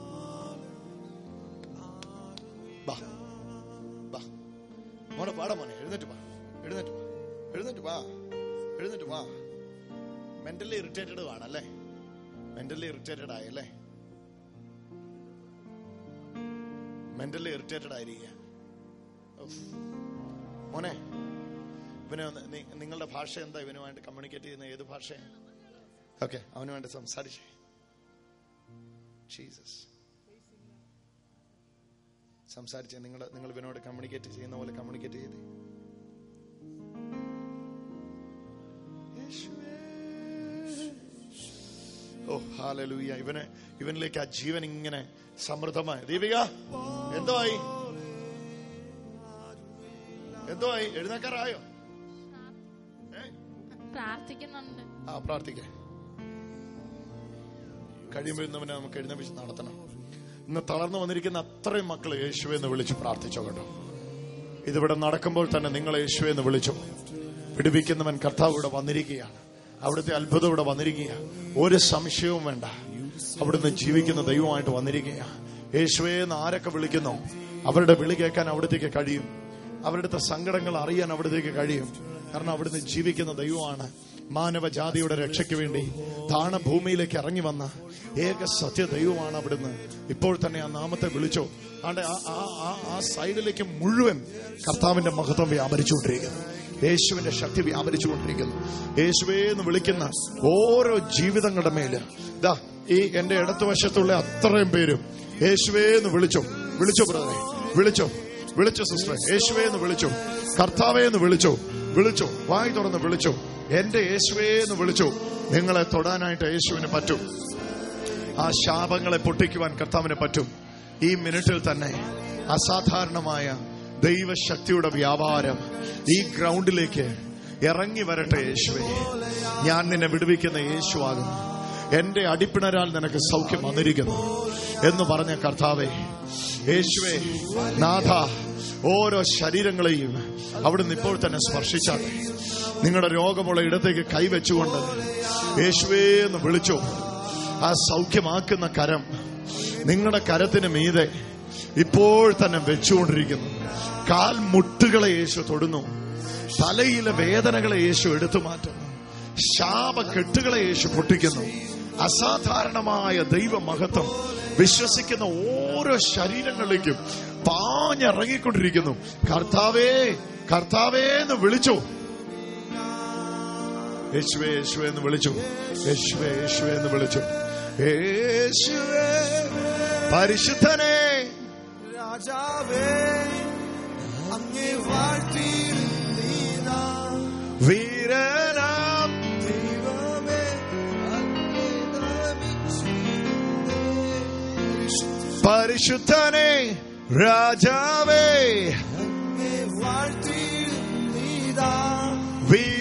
ബാ ബാ മോനെ പാടാ മോനെ എഴുന്നേറ്റ് വാ എഴുന്നേറ്റ് വാ എഴുന്നേറ്റ് വാ എഴുന്നേറ്റ് വാ മെന്റലി ഇറിറ്റേറ്റഡ് ആണല്ലേ മെന്റലി ഇറിറ്റേറ്റഡ് ആയല്ലേ മെന്റലി ഇറിറ്റേറ്റഡ് ആയിരിക്കുക ഉഫ്. മോനെ ഇവനെ ഒന്ന് നി- നിങ്ങളുടെ ഭാഷ എന്താ ഇവനുമായിട്ട് കമ്മ്യൂണിക്കേറ്റ് ചെയ്യുന്ന ഏത് ഭാഷയാണ് ഓക്കെ അവന് വേണ്ടി സംസാരിച്ചേ ജീസസ് സംസാരിച്ച് നിങ്ങൾ നിങ്ങൾ ഇവനോട് കമ്മ്യൂണിക്കേറ്റ് ചെയ്യുന്ന പോലെ കമ്മ്യൂണിക്കേറ്റ് ചെയ്തേ യേശുവേ. ഓ ഹാലലൂയ ഇവന് ഇവനിലേക്ക് ആ ജീവൻ ഇങ്ങനെ സമൃദ്ധമായി ദീപിക എന്തോ ആയി എന്തോ ആയി എഴുന്നേക്കാറായോ ഏ? പ്രാർത്ഥിക്കുന്നുണ്ട് ആ പ്രാർത്ഥിക്കേ കഴിയുമ്പോൾ ഇന്നവനെ നമുക്ക് എഴുന്നേപ്പിച്ച് നടത്തണം ഇന്ന് തളർന്നു വന്നിരിക്കുന്ന അത്രയും മക്കൾ യേശുവെ എന്ന് വിളിച്ച് പ്രാർത്ഥിച്ചോ കേട്ടോ ഇതിവിടെ നടക്കുമ്പോൾ തന്നെ നിങ്ങൾ യേശുവെ എന്ന് വിളിച്ചു പിടിപ്പിക്കുന്നവൻ കർത്താവ് ഇവിടെ വന്നിരിക്കുകയാണ് അവിടുത്തെ അത്ഭുതം ഇവിടെ വന്നിരിക്കുകയാണ് ഒരു സംശയവും വേണ്ട അവിടുന്ന് ജീവിക്കുന്ന ദൈവമായിട്ട് വന്നിരിക്കുകയാണ് യേശുവെ എന്ന് ആരൊക്കെ വിളിക്കുന്നു അവരുടെ വിളി കേൾക്കാൻ അവിടത്തേക്ക് കഴിയും അവരുടെ സങ്കടങ്ങൾ അറിയാൻ അവിടത്തേക്ക് കഴിയും കാരണം അവിടുന്ന് ജീവിക്കുന്ന ദൈവമാണ് മാനവജാതിയുടെ രക്ഷയ്ക്ക് വേണ്ടി താണഭൂമിയിലേക്ക് ഇറങ്ങി വന്ന ഏക സത്യ ദൈവമാണ് അവിടുന്ന് ഇപ്പോൾ തന്നെ ആ നാമത്തെ വിളിച്ചോ ആണ്ടെ ആ ആ- ആ- ആ സൈഡിലേക്ക് മുഴുവൻ കർത്താവിന്റെ മഹത്വം വ്യാപരിച്ചുകൊണ്ടിരിക്കുന്നു യേശുവിന്റെ ശക്തി വ്യാപരിച്ചുകൊണ്ടിരിക്കുന്നു യേശുവേ എന്ന് വിളിക്കുന്ന ഓരോ ജീവിതങ്ങളുടെ മേല് ദാ ഈ എന്റെ ഇടതുവശത്തുള്ള അത്രയും പേരും യേശുവേ എന്ന് വിളിച്ചോ വിളിച്ചോ ബ്രദറെ വിളിച്ചോ വിളിച്ചോ സിസ്റ്ററെ യേശുവേ എന്ന് വിളിച്ചോ കർത്താവേ എന്ന് വിളിച്ചോ വിളിച്ചോ വായി തുറന്ന് വിളിച്ചോ എന്റെ യേശുവേ എന്ന് വിളിച്ചോ നിങ്ങളെ തൊടാനായിട്ട് യേശുവിന് പറ്റും ആ ശാപങ്ങളെ പൊട്ടിക്കുവാൻ കർത്താവിന് പറ്റും ഈ മിനിറ്റിൽ തന്നെ അസാധാരണമായ ദൈവശക്തിയുടെ വ്യാപാരം ഈ ഗ്രൗണ്ടിലേക്ക് ഇറങ്ങി വരട്ടെ യേശുവേ ഞാൻ നിന്നെ വിടുവിക്കുന്ന യേശുവാകുന്നു എന്റെ അടിപ്പിണരാൽ നിനക്ക് സൗഖ്യം വന്നിരിക്കുന്നു എന്ന് പറഞ്ഞ കർത്താവേ യേശുവേ നാഥ ഓരോ ശരീരങ്ങളെയും അവിടുന്ന് ഇപ്പോൾ തന്നെ സ്പർശിച്ചാട്ടെ നിങ്ങളുടെ രോഗമുള്ള ഇടത്തേക്ക് കൈവച്ചുകൊണ്ട് യേശുവേ എന്ന് വിളിച്ചോ ആ സൗഖ്യമാക്കുന്ന കരം നിങ്ങളുടെ കരത്തിന് മീതെ ഇപ്പോൾ തന്നെ വെച്ചുകൊണ്ടിരിക്കുന്നു കാൽമുട്ടുകളെ യേശു തൊടുന്നു തലയിലെ വേദനകളെ യേശു എടുത്തു മാറ്റുന്നു ശാപകെട്ടുകളെ യേശു പൊട്ടിക്കുന്നു അസാധാരണമായ ദൈവമഹത്വം വിശ്വസിക്കുന്ന ഓരോ ശരീരങ്ങളിലേക്കും പാഞ്ഞിറങ്ങിക്കൊണ്ടിരിക്കുന്നു കർത്താവേ കർത്താവേ എന്ന് വിളിച്ചു യേശുവേ യേശുവേ എന്ന് വിളിച്ചു യേശുവേ യേശുവേ എന്ന് വിളിച്ചു യേശുവേ പരിശുദ്ധനെ രാജാവേ അങ്ങേ വാഴ്ത്തിയിരുന്നീനാ വീരനാം ദൈവമേ അങ്ങേ നമിച്ചിരുന്നേ. പരിശുദ്ധനെ രാജാവേ അങ്ങേ വാഴ്ത്തിയിടുന്നീതാ വീ